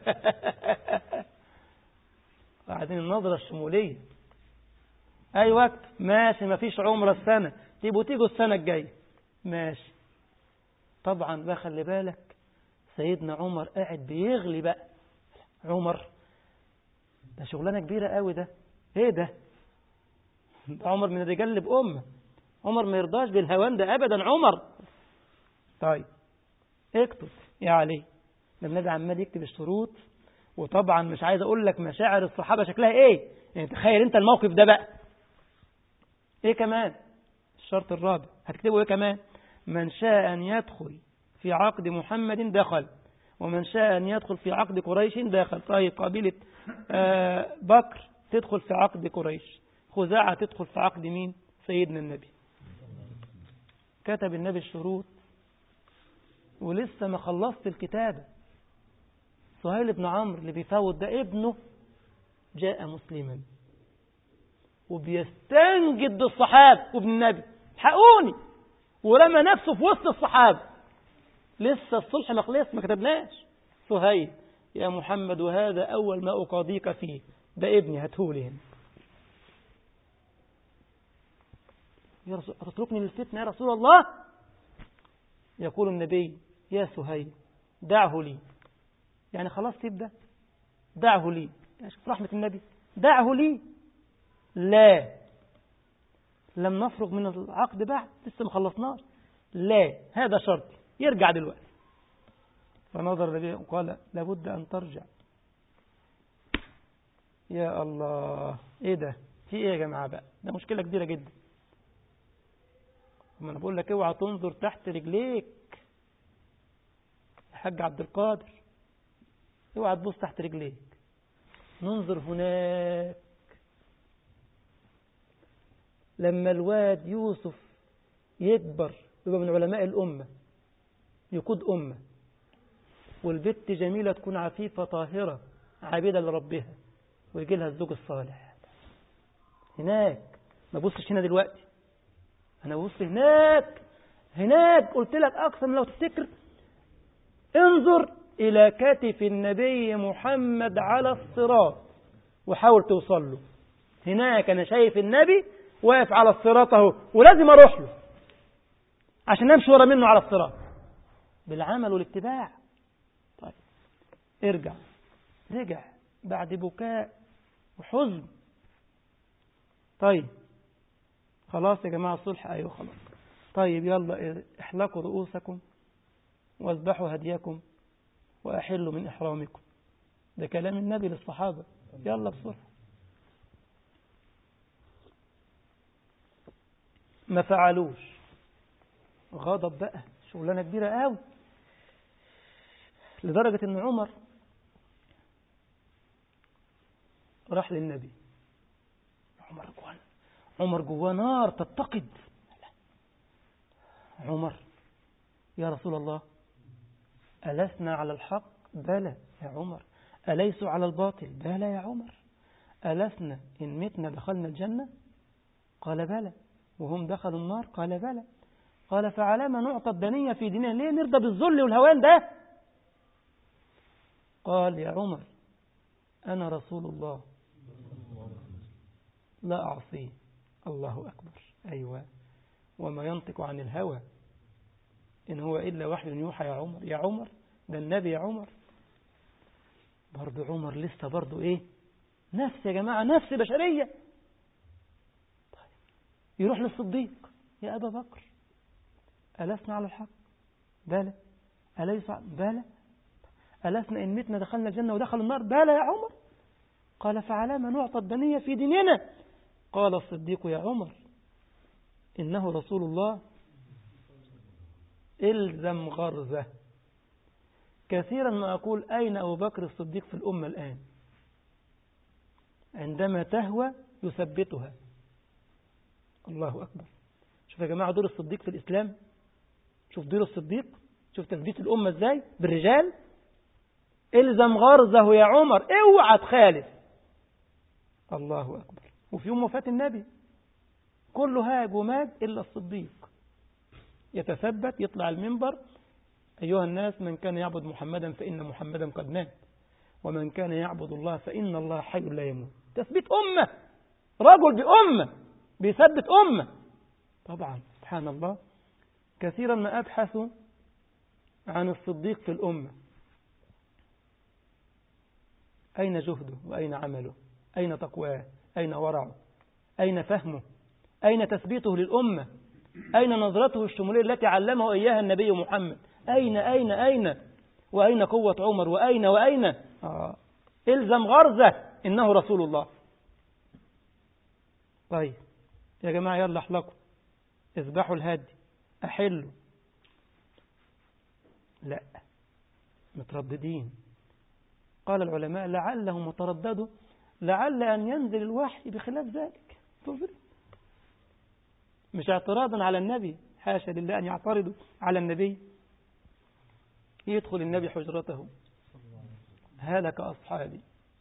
بعدين النظره الشموليه اي وقت ماشي مفيش عمره السنه تيجوا تيجوا السنه الجايه ماشي طبعا بقى خلي بالك سيدنا عمر قاعد بيغلي بقى عمر ده شغلانه كبيره قوي ده ايه ده ده عمر من الرجال اللي بأمة عمر ما يرضاش بالهوان ده أبدا عمر طيب اكتب يا علي ده النبي عمال يكتب الشروط وطبعا مش عايز اقول لك مشاعر الصحابة شكلها ايه يعني تخيل انت الموقف ده بقى ايه كمان الشرط الرابع هتكتبه ايه كمان من شاء ان يدخل في عقد محمد دخل ومن شاء ان يدخل في عقد قريش دخل طيب قبيلة آه بكر تدخل في عقد قريش خزاعة تدخل في عقد مين سيدنا النبي كتب النبي الشروط ولسه ما خلصت الكتابة سهيل بن عمرو اللي بيفوت ده ابنه جاء مسلما وبيستنجد بالصحابة وابن النبي حقوني ورمى نفسه في وسط الصحابة لسه الصلح ما خلص ما كتبناش سهيل يا محمد وهذا أول ما أقاضيك فيه ده ابني هاتهولي هنا يا رسول أتتركني للفتنة يا رسول الله يقول النبي يا سهيل دعه لي يعني خلاص تبدأ دعه لي شوف رحمة النبي دعه لي لا لم نفرغ من العقد بعد لسه ما خلصناش لا هذا شرط يرجع دلوقتي فنظر النبي وقال لابد أن ترجع يا الله ايه ده في ايه يا جماعة بقى ده مشكلة كبيرة جدا ما انا بقول لك اوعى تنظر تحت رجليك يا حاج عبد القادر اوعى تبص تحت رجليك ننظر هناك لما الواد يوسف يكبر يبقى من علماء الأمة يقود أمة والبت جميلة تكون عفيفة طاهرة عابدة لربها ويجي لها الزوج الصالح هناك ما بصش هنا دلوقتي أنا ببص هناك هناك قلت لك أكثر من لو تفتكر انظر إلى كتف النبي محمد على الصراط وحاول توصل له هناك أنا شايف النبي واقف على الصراط اهو ولازم أروح له عشان أمشي ورا منه على الصراط بالعمل والاتباع طيب ارجع رجع بعد بكاء وحزن طيب خلاص يا جماعة الصلح أيوه خلاص طيب يلا احلقوا رؤوسكم واذبحوا هديكم وأحلوا من إحرامكم ده كلام النبي للصحابة يلا بسرعة ما فعلوش غضب بقى شغلانة كبيرة قوي لدرجة ان عمر راح للنبي عمر جوان عمر جواه نار تتقد عمر يا رسول الله ألسنا على الحق بلى يا عمر أليسوا على الباطل بلى يا عمر ألسنا إن متنا دخلنا الجنة قال بلى وهم دخلوا النار قال بلى قال فعلى ما نعطى الدنية في ديننا ليه نرضى بالذل والهوان ده قال يا عمر أنا رسول الله لا أعصيه الله أكبر أيوة وما ينطق عن الهوى إن هو إلا وحي يوحى يا عمر يا عمر ده النبي يا عمر برضو عمر لسه برضو إيه نفس يا جماعة نفس بشرية طيب. يروح للصديق يا أبا بكر ألسنا على الحق بلى أليس بلى ألسنا إن متنا دخلنا الجنة ودخل النار بلى يا عمر قال فعلى ما نعطى الدنية في ديننا قال الصديق يا عمر إنه رسول الله إلزم غرزة كثيرا ما أقول أين أبو بكر الصديق في الأمة الآن عندما تهوى يثبتها الله أكبر شوف يا جماعة دور الصديق في الإسلام شوف دور الصديق شوف تثبيت الأمة إزاي بالرجال إلزم غرزه يا عمر اوعى تخالف الله أكبر وفي يوم وفاة النبي كله هاج وماج إلا الصديق يتثبت يطلع المنبر أيها الناس من كان يعبد محمدا فإن محمدا قد مات ومن كان يعبد الله فإن الله حي لا يموت تثبيت أمة رجل بأمة بيثبت أمة طبعا سبحان الله كثيرا ما أبحث عن الصديق في الأمة أين جهده وأين عمله أين تقواه أين ورعه أين فهمه أين تثبيته للأمة أين نظرته الشمولية التي علمه إياها النبي محمد أين أين أين وأين قوة عمر وأين وأين آه. إلزم غرزة إنه رسول الله طيب يا جماعة يلا احلقوا اذبحوا الهدي أحلوا لا مترددين قال العلماء لعلهم ترددوا لعل أن ينزل الوحي بخلاف ذلك مش اعتراضا على النبي حاشا لله أن يعترضوا على النبي يدخل النبي حجرته هلك أصحابي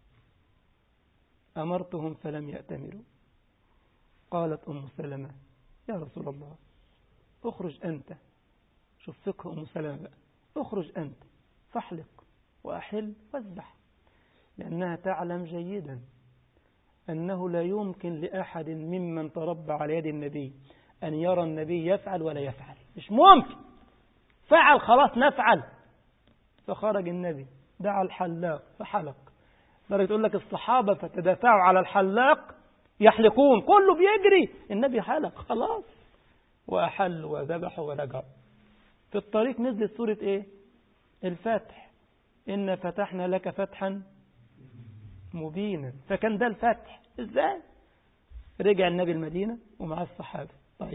أمرتهم فلم يأتمروا قالت أم سلمة يا رسول الله اخرج أنت شوف فقه أم سلمة بقى اخرج أنت فاحلق وأحل واذبح لأنها تعلم جيدا أنه لا يمكن لأحد ممن تربى على يد النبي أن يرى النبي يفعل ولا يفعل مش ممكن فعل خلاص نفعل فخرج النبي دعا الحلاق فحلق درجة تقول لك الصحابة فتدافعوا على الحلاق يحلقون كله بيجري النبي حلق خلاص وأحل وذبح ورجع في الطريق نزلت سورة إيه الفتح إن فتحنا لك فتحا مبينا فكان ده الفتح إزاي رجع النبي المدينة ومعاه الصحابة طيب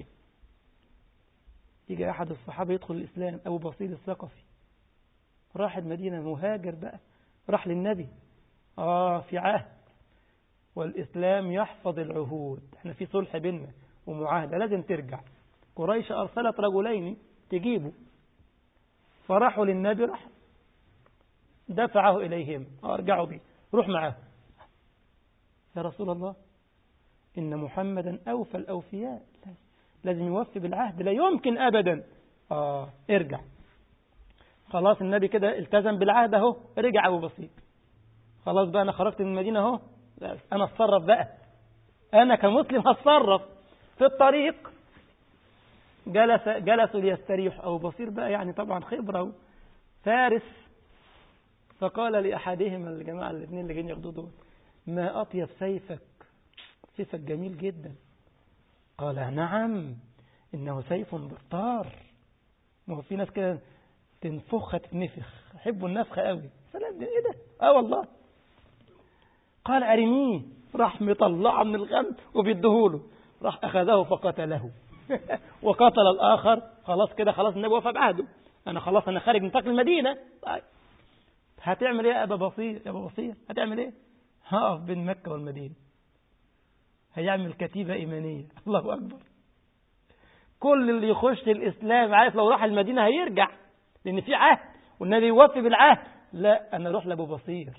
يجي أحد الصحابة يدخل الإسلام أبو بصير الثقفي راح المدينة مهاجر بقى راح للنبي آه في عهد والإسلام يحفظ العهود احنا في صلح بيننا ومعاهدة لازم ترجع قريش أرسلت رجلين تجيبه فراحوا للنبي راح دفعه إليهم أرجعوا به روح معاه يا رسول الله إن محمدا أوفى الأوفياء لازم يوفي بالعهد لا يمكن أبدا آه ارجع خلاص النبي كده التزم بالعهد اهو رجع أبو بسيط خلاص بقى أنا خرجت من المدينة اهو أنا اتصرف بقى أنا كمسلم هتصرف في الطريق جلس جلسوا ليستريح أبو بصير بقى يعني طبعا خبرة فارس فقال لأحدهم الجماعة الاثنين اللي جايين ياخدوه دول ما أطيب سيفك سيفك جميل جدا قال نعم إنه سيف بطار ما هو في ناس كده تنفخها تتنفخ يحبوا النفخة قوي سلام ايه ده اه والله قال أرميه راح مطلعه من الغم وبيديهوله راح أخذه فقتله وقتل الآخر خلاص كده خلاص النبي وفى بعهده أنا خلاص أنا خارج من نطاق المدينة طيب هتعمل إيه يا أبا بصير يا أبا بصير هتعمل إيه هقف بين مكة والمدينة هيعمل كتيبة إيمانية الله أكبر كل اللي يخش الإسلام عارف لو راح المدينة هيرجع لأن في عهد والنبي يوفي بالعهد لا أنا أروح لأبو بصير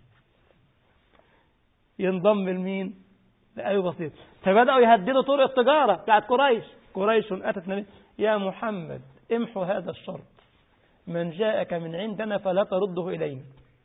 ينضم لمين لأبو بصير فبدأوا يهددوا طرق التجارة بتاعت قريش قريش أتت نبي يا محمد امحوا هذا الشرط من جاءك من عندنا فلا ترده إلينا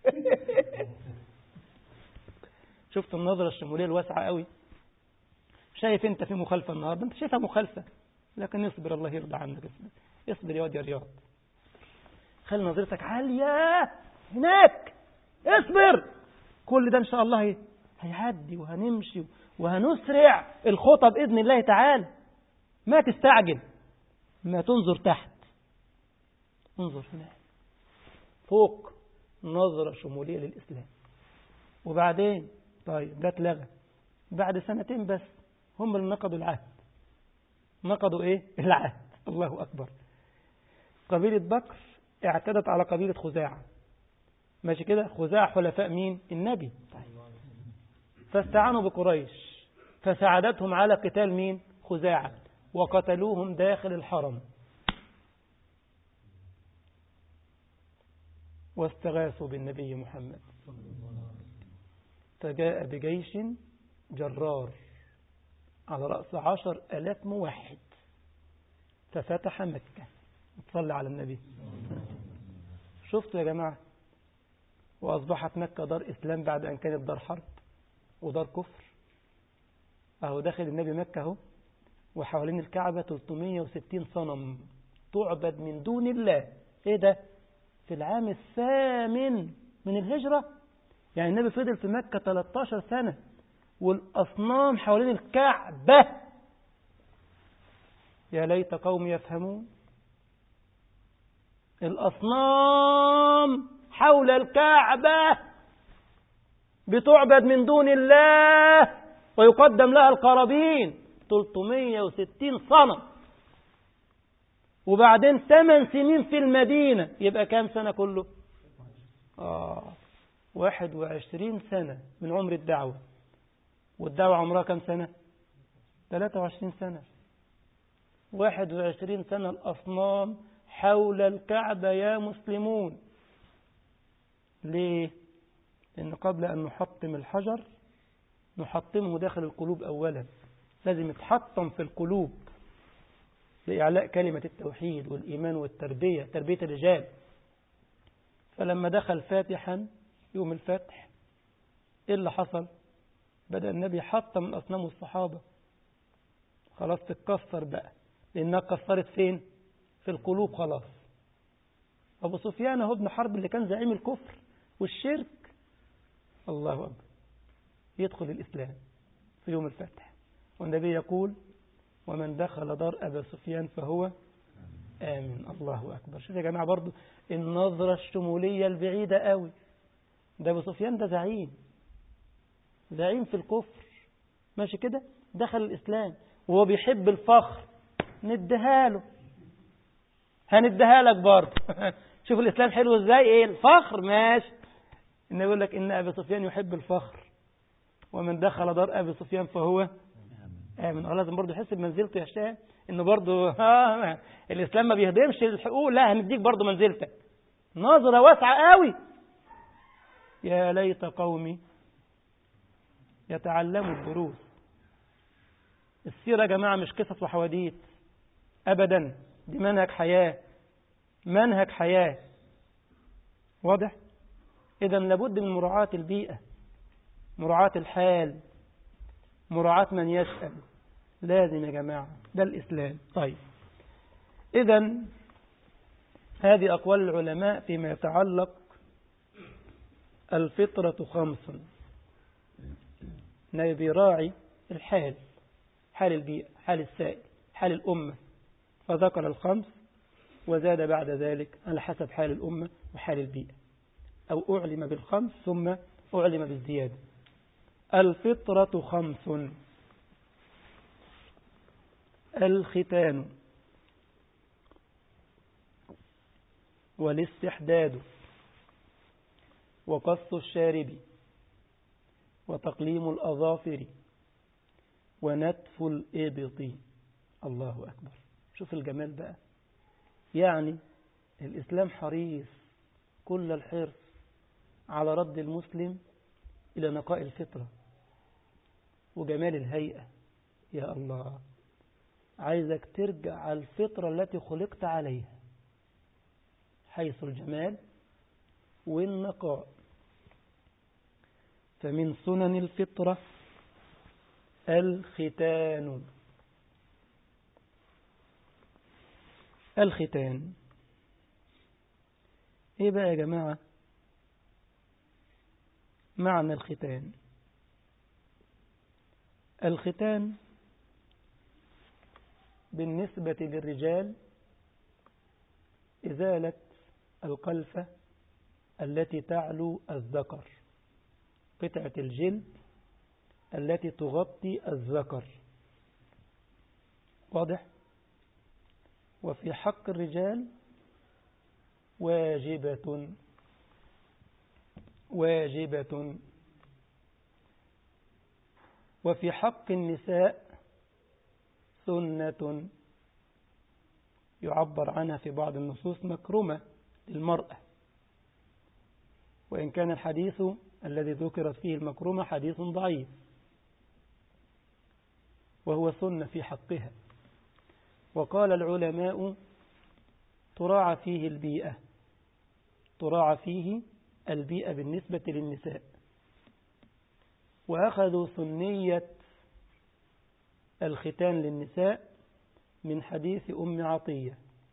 شفت النظرة الشمولية الواسعة قوي شايف انت في مخالفة النهاردة انت شايفها مخالفة لكن اصبر الله يرضى عنك اصبر اصبر يا واد يا رياض خلي نظرتك عالية هناك اصبر كل ده ان شاء الله هيعدي وهنمشي وهنسرع الخطى بإذن الله تعالى ما تستعجل ما تنظر تحت انظر هنا فوق نظرة شمولية للإسلام وبعدين طيب ده اتلغى بعد سنتين بس هم اللي نقضوا العهد نقضوا ايه العهد الله أكبر قبيلة بكر اعتدت على قبيلة خزاعة ماشي كده خزاعة حلفاء مين النبي فاستعانوا بقريش فساعدتهم على قتال مين خزاعة وقتلوهم داخل الحرم واستغاثوا بالنبي محمد فجاء بجيش جرار على رأس عشر ألاف موحد ففتح مكة صلى على النبي شفتوا يا جماعة وأصبحت مكة دار إسلام بعد أن كانت دار حرب ودار كفر أهو داخل النبي مكة أهو وحوالين الكعبة 360 صنم تعبد من دون الله إيه ده في العام الثامن من الهجرة يعني النبي فضل في مكة 13 سنة والأصنام حوالين الكعبة يا ليت قوم يفهمون الأصنام حول الكعبة بتعبد من دون الله ويقدم لها القرابين 360 صنم وبعدين 8 سنين في المدينة يبقى كام سنة كله آه 21 سنة من عمر الدعوة والدعوة عمرها كام سنة 23 سنة 21 سنة الأصنام حول الكعبة يا مسلمون ليه لأن قبل أن نحطم الحجر نحطمه داخل القلوب أولا لازم يتحطم في القلوب لإعلاء كلمة التوحيد والإيمان والتربية تربية الرجال فلما دخل فاتحا يوم الفتح إيه اللي حصل بدأ النبي حطم من أصنام الصحابة خلاص تتكسر بقى لأنها كسرت فين في القلوب خلاص أبو سفيان هو ابن حرب اللي كان زعيم الكفر والشرك الله أكبر يدخل الإسلام في يوم الفتح والنبي يقول ومن دخل دار أبا سفيان فهو آمن الله أكبر شوف يا جماعة برضو النظرة الشمولية البعيدة قوي ده أبو سفيان ده زعيم زعيم في الكفر ماشي كده دخل الإسلام وهو بيحب الفخر نديها له هنديها لك برضه شوف الإسلام حلو إزاي إيه الفخر ماشي إنه يقول لك إن أبي سفيان يحب الفخر ومن دخل دار أبي سفيان فهو آمن أه لازم برضه يحس بمنزلته يا شاه إنه برضه آه الإسلام ما بيهدمش الحقوق لا هنديك برضه منزلتك نظرة واسعة قوي يا ليت قومي يتعلموا الدروس السيرة يا جماعة مش قصص وحواديت أبدا دي منهج حياة منهج حياة واضح إذا لابد من مراعاة البيئة مراعاة الحال مراعاة من يسأل لازم يا جماعة ده الإسلام طيب إذا هذه أقوال العلماء فيما يتعلق الفطرة خمس بيراعي الحال حال البيئة حال السائل حال الأمة فذكر الخمس وزاد بعد ذلك على حسب حال الأمة وحال البيئة أو أعلم بالخمس ثم أعلم بالزيادة الفطرة خمس الختان والاستحداد وقص الشارب وتقليم الأظافر ونتف الإبط الله أكبر شوف الجمال بقى يعني الإسلام حريص كل الحرص على رد المسلم إلى نقاء الفطرة وجمال الهيئة يا الله عايزك ترجع على الفطرة التي خلقت عليها حيث الجمال والنقاء فمن سنن الفطرة الختان الختان ايه بقى يا جماعة معنى الختان الختان بالنسبة للرجال إزالة القلفة التي تعلو الذكر قطعة الجلد التي تغطي الذكر واضح وفي حق الرجال واجبة واجبة وفي حق النساء سنة يعبر عنها في بعض النصوص مكرمة للمرأة وإن كان الحديث الذي ذكرت فيه المكرمة حديث ضعيف وهو سنة في حقها وقال العلماء تراعى فيه البيئة تراعى فيه البيئة بالنسبة للنساء وأخذوا سنية الختان للنساء من حديث أم عطية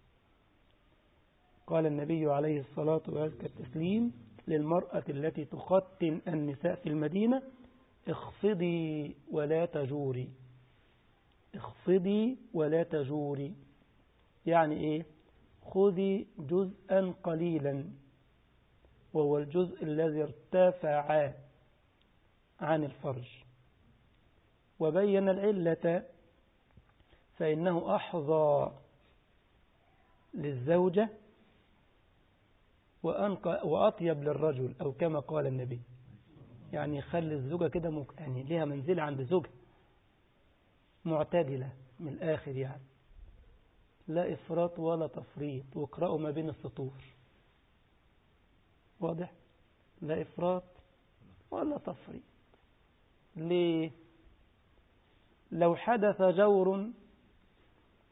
قال النبي عليه الصلاة والتسليم للمرأة التي تختن النساء في المدينة اخفضي ولا تجوري اخفضي ولا تجوري يعني ايه خذي جزءا قليلا وهو الجزء الذي ارتفع عن الفرج وبين العلة فإنه أحظى للزوجة وأطيب للرجل أو كما قال النبي يعني خلي الزوجة كده مك... يعني لها منزلة عند زوجها معتدلة من الآخر يعني لا إفراط ولا تفريط واقرأوا ما بين السطور واضح لا إفراط ولا تفريط ليه لو حدث جور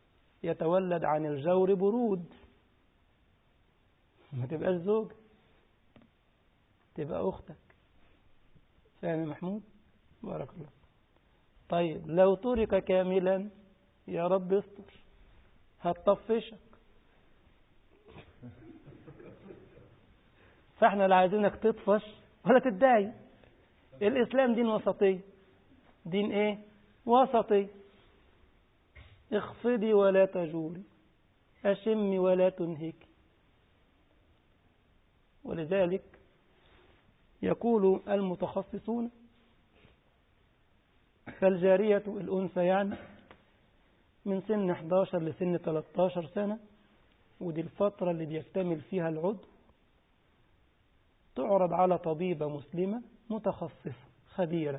يتولد عن الجور برود ما تبقاش زوج تبقى أختك فاهم يا محمود بارك الله طيب لو ترك كاملا يا رب استر هتطفشك فاحنا لا عايزينك تطفش ولا تتضايق الإسلام دين وسطي دين ايه وسطي اخفضي ولا تجوري أشمي ولا تنهكي ولذلك يقول المتخصصون فالجارية الأنثى يعني من سن 11 لسن 13 سنة ودي الفترة اللي بيكتمل فيها العضو تعرض على طبيبة مسلمة متخصصة خبيرة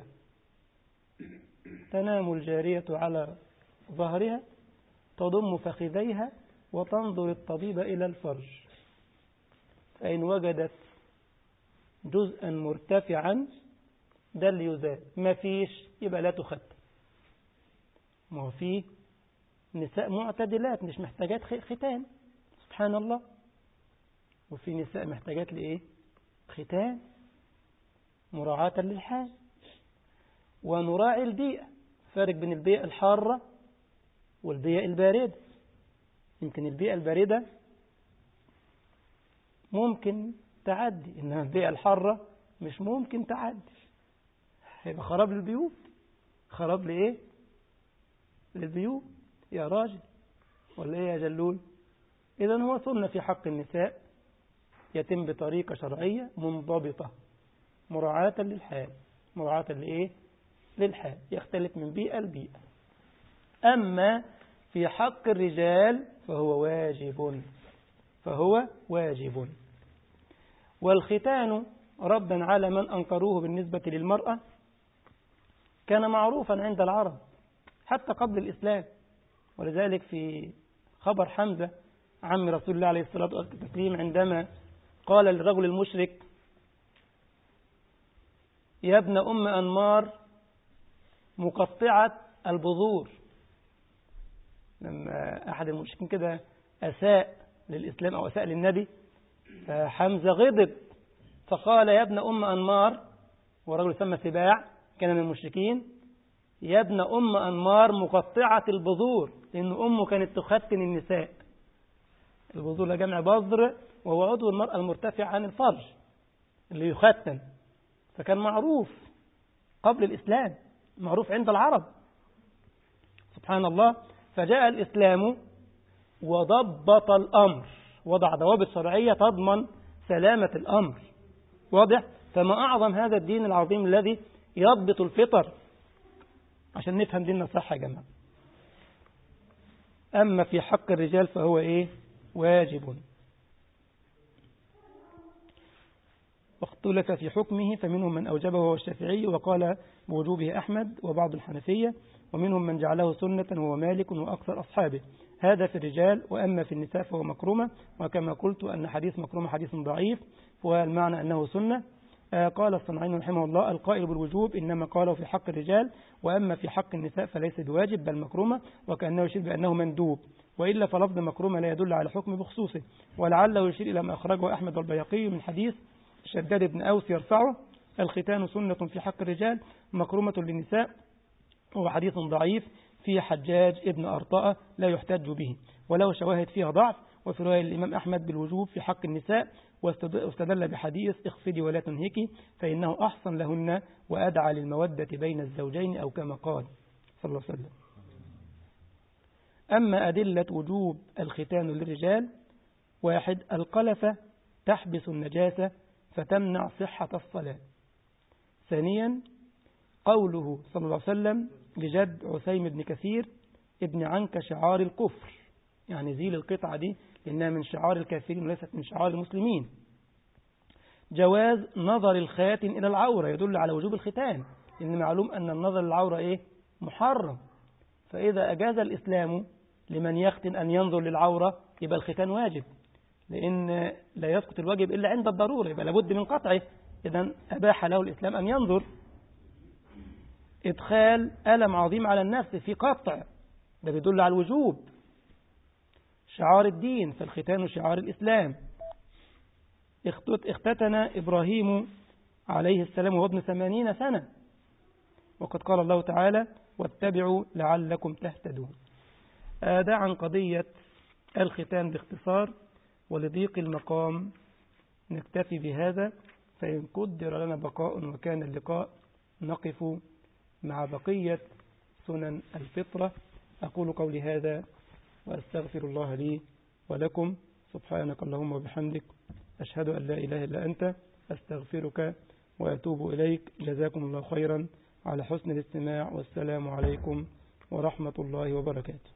تنام الجارية على ظهرها تضم فخذيها وتنظر الطبيبة إلى الفرج فإن وجدت جزءا مرتفعا ده اللي يزال ما فيش يبقى لا تختم ما هو فيه نساء معتدلات مش محتاجات ختان سبحان الله وفي نساء محتاجات لإيه ختان مراعاة للحال ونراعي البيئة فرق بين البيئة الحارة والبيئة الباردة يمكن البيئة الباردة ممكن تعدي إنما البيئة الحارة مش ممكن تعدي هيبقى خراب للبيوت خراب لإيه للبيوت يا راجل ولا إيه يا جلول إذا هو سنة في حق النساء يتم بطريقة شرعية منضبطة مراعاة للحال مراعاة لإيه للحال يختلف من بيئة لبيئة أما في حق الرجال فهو واجب فهو واجب والختان ردا على من أنكروه بالنسبة للمرأة كان معروفا عند العرب حتى قبل الإسلام ولذلك في خبر حمزة عم رسول الله عليه الصلاة والسلام عندما قال للرجل المشرك يا ابن أم أنمار مقطعة البذور لما أحد المشركين كده أساء للإسلام أو أساء للنبي فحمزة غضب فقال يا ابن أم أنمار ورجل سمى سباع كان من المشركين يا ابن أم أنمار مقطعة البذور لأن أمه كانت تختن النساء البذور جمع بذر وهو عضو المرأة المرتفع عن الفرج اللي يختن فكان معروف قبل الإسلام معروف عند العرب سبحان الله فجاء الإسلام وضبط الأمر وضع ضوابط شرعية تضمن سلامة الأمر واضح فما أعظم هذا الدين العظيم الذي يضبط الفطر عشان نفهم ديننا صح يا جماعة أما في حق الرجال فهو إيه واجب واختلف في حكمه فمنهم من أوجبه هو الشافعي وقال بوجوبه أحمد وبعض الحنفية ومنهم من جعله سنة وهو مالك وأكثر أصحابه هذا في الرجال وأما في النساء فهو مكرمة وكما قلت أن حديث مكرمة حديث ضعيف والمعنى أنه سنة قال الصنعين رحمه الله القائل بالوجوب إنما قاله في حق الرجال وأما في حق النساء فليس بواجب بل مكرمة وكأنه يشير بأنه مندوب وإلا فلفظ مكرمة لا يدل على حكم بخصوصه ولعله يشير إلى ما أخرجه أحمد والبيقي من حديث شداد بن أوس يرفعه الختان سنة في حق الرجال مكرمة للنساء وهو حديث ضعيف في حجاج ابن أرطاء لا يحتج به وله شواهد فيها ضعف وفي رواية الإمام أحمد بالوجوب في حق النساء واستدل بحديث اخفدي ولا تنهكي فإنه أحسن لهن وأدعى للمودة بين الزوجين أو كما قال صلى الله عليه وسلم أما أدلة وجوب الختان للرجال واحد القلفة تحبس النجاسة فتمنع صحة الصلاة ثانيا قوله صلى الله عليه وسلم لجد عثيم بن كثير ابن عنك شعار الكفر يعني زيل القطعة دي لأنها من شعار الكافرين وليست من شعار المسلمين جواز نظر الخاتم إلى العورة يدل على وجوب الختان لأن معلوم أن النظر للعورة إيه؟ محرم فإذا أجاز الإسلام لمن يختن أن ينظر للعورة يبقى الختان واجب لأن لا يسقط الواجب إلا عند الضرورة يبقى لابد من قطعه إذا أباح له الإسلام أن ينظر إدخال ألم عظيم على النفس في قطع ده بيدل على الوجوب شعار الدين فالختان شعار الإسلام اختتن إبراهيم عليه السلام وهو ابن ثمانين سنة وقد قال الله تعالى واتبعوا لعلكم تهتدون ده عن قضية الختان باختصار ولضيق المقام نكتفي بهذا فإن قدر لنا بقاء وكان اللقاء نقف مع بقية سنن الفطرة أقول قولي هذا وأستغفر الله لي ولكم سبحانك اللهم وبحمدك أشهد أن لا إله إلا أنت أستغفرك وأتوب إليك جزاكم الله خيرا على حسن الاستماع والسلام عليكم ورحمة الله وبركاته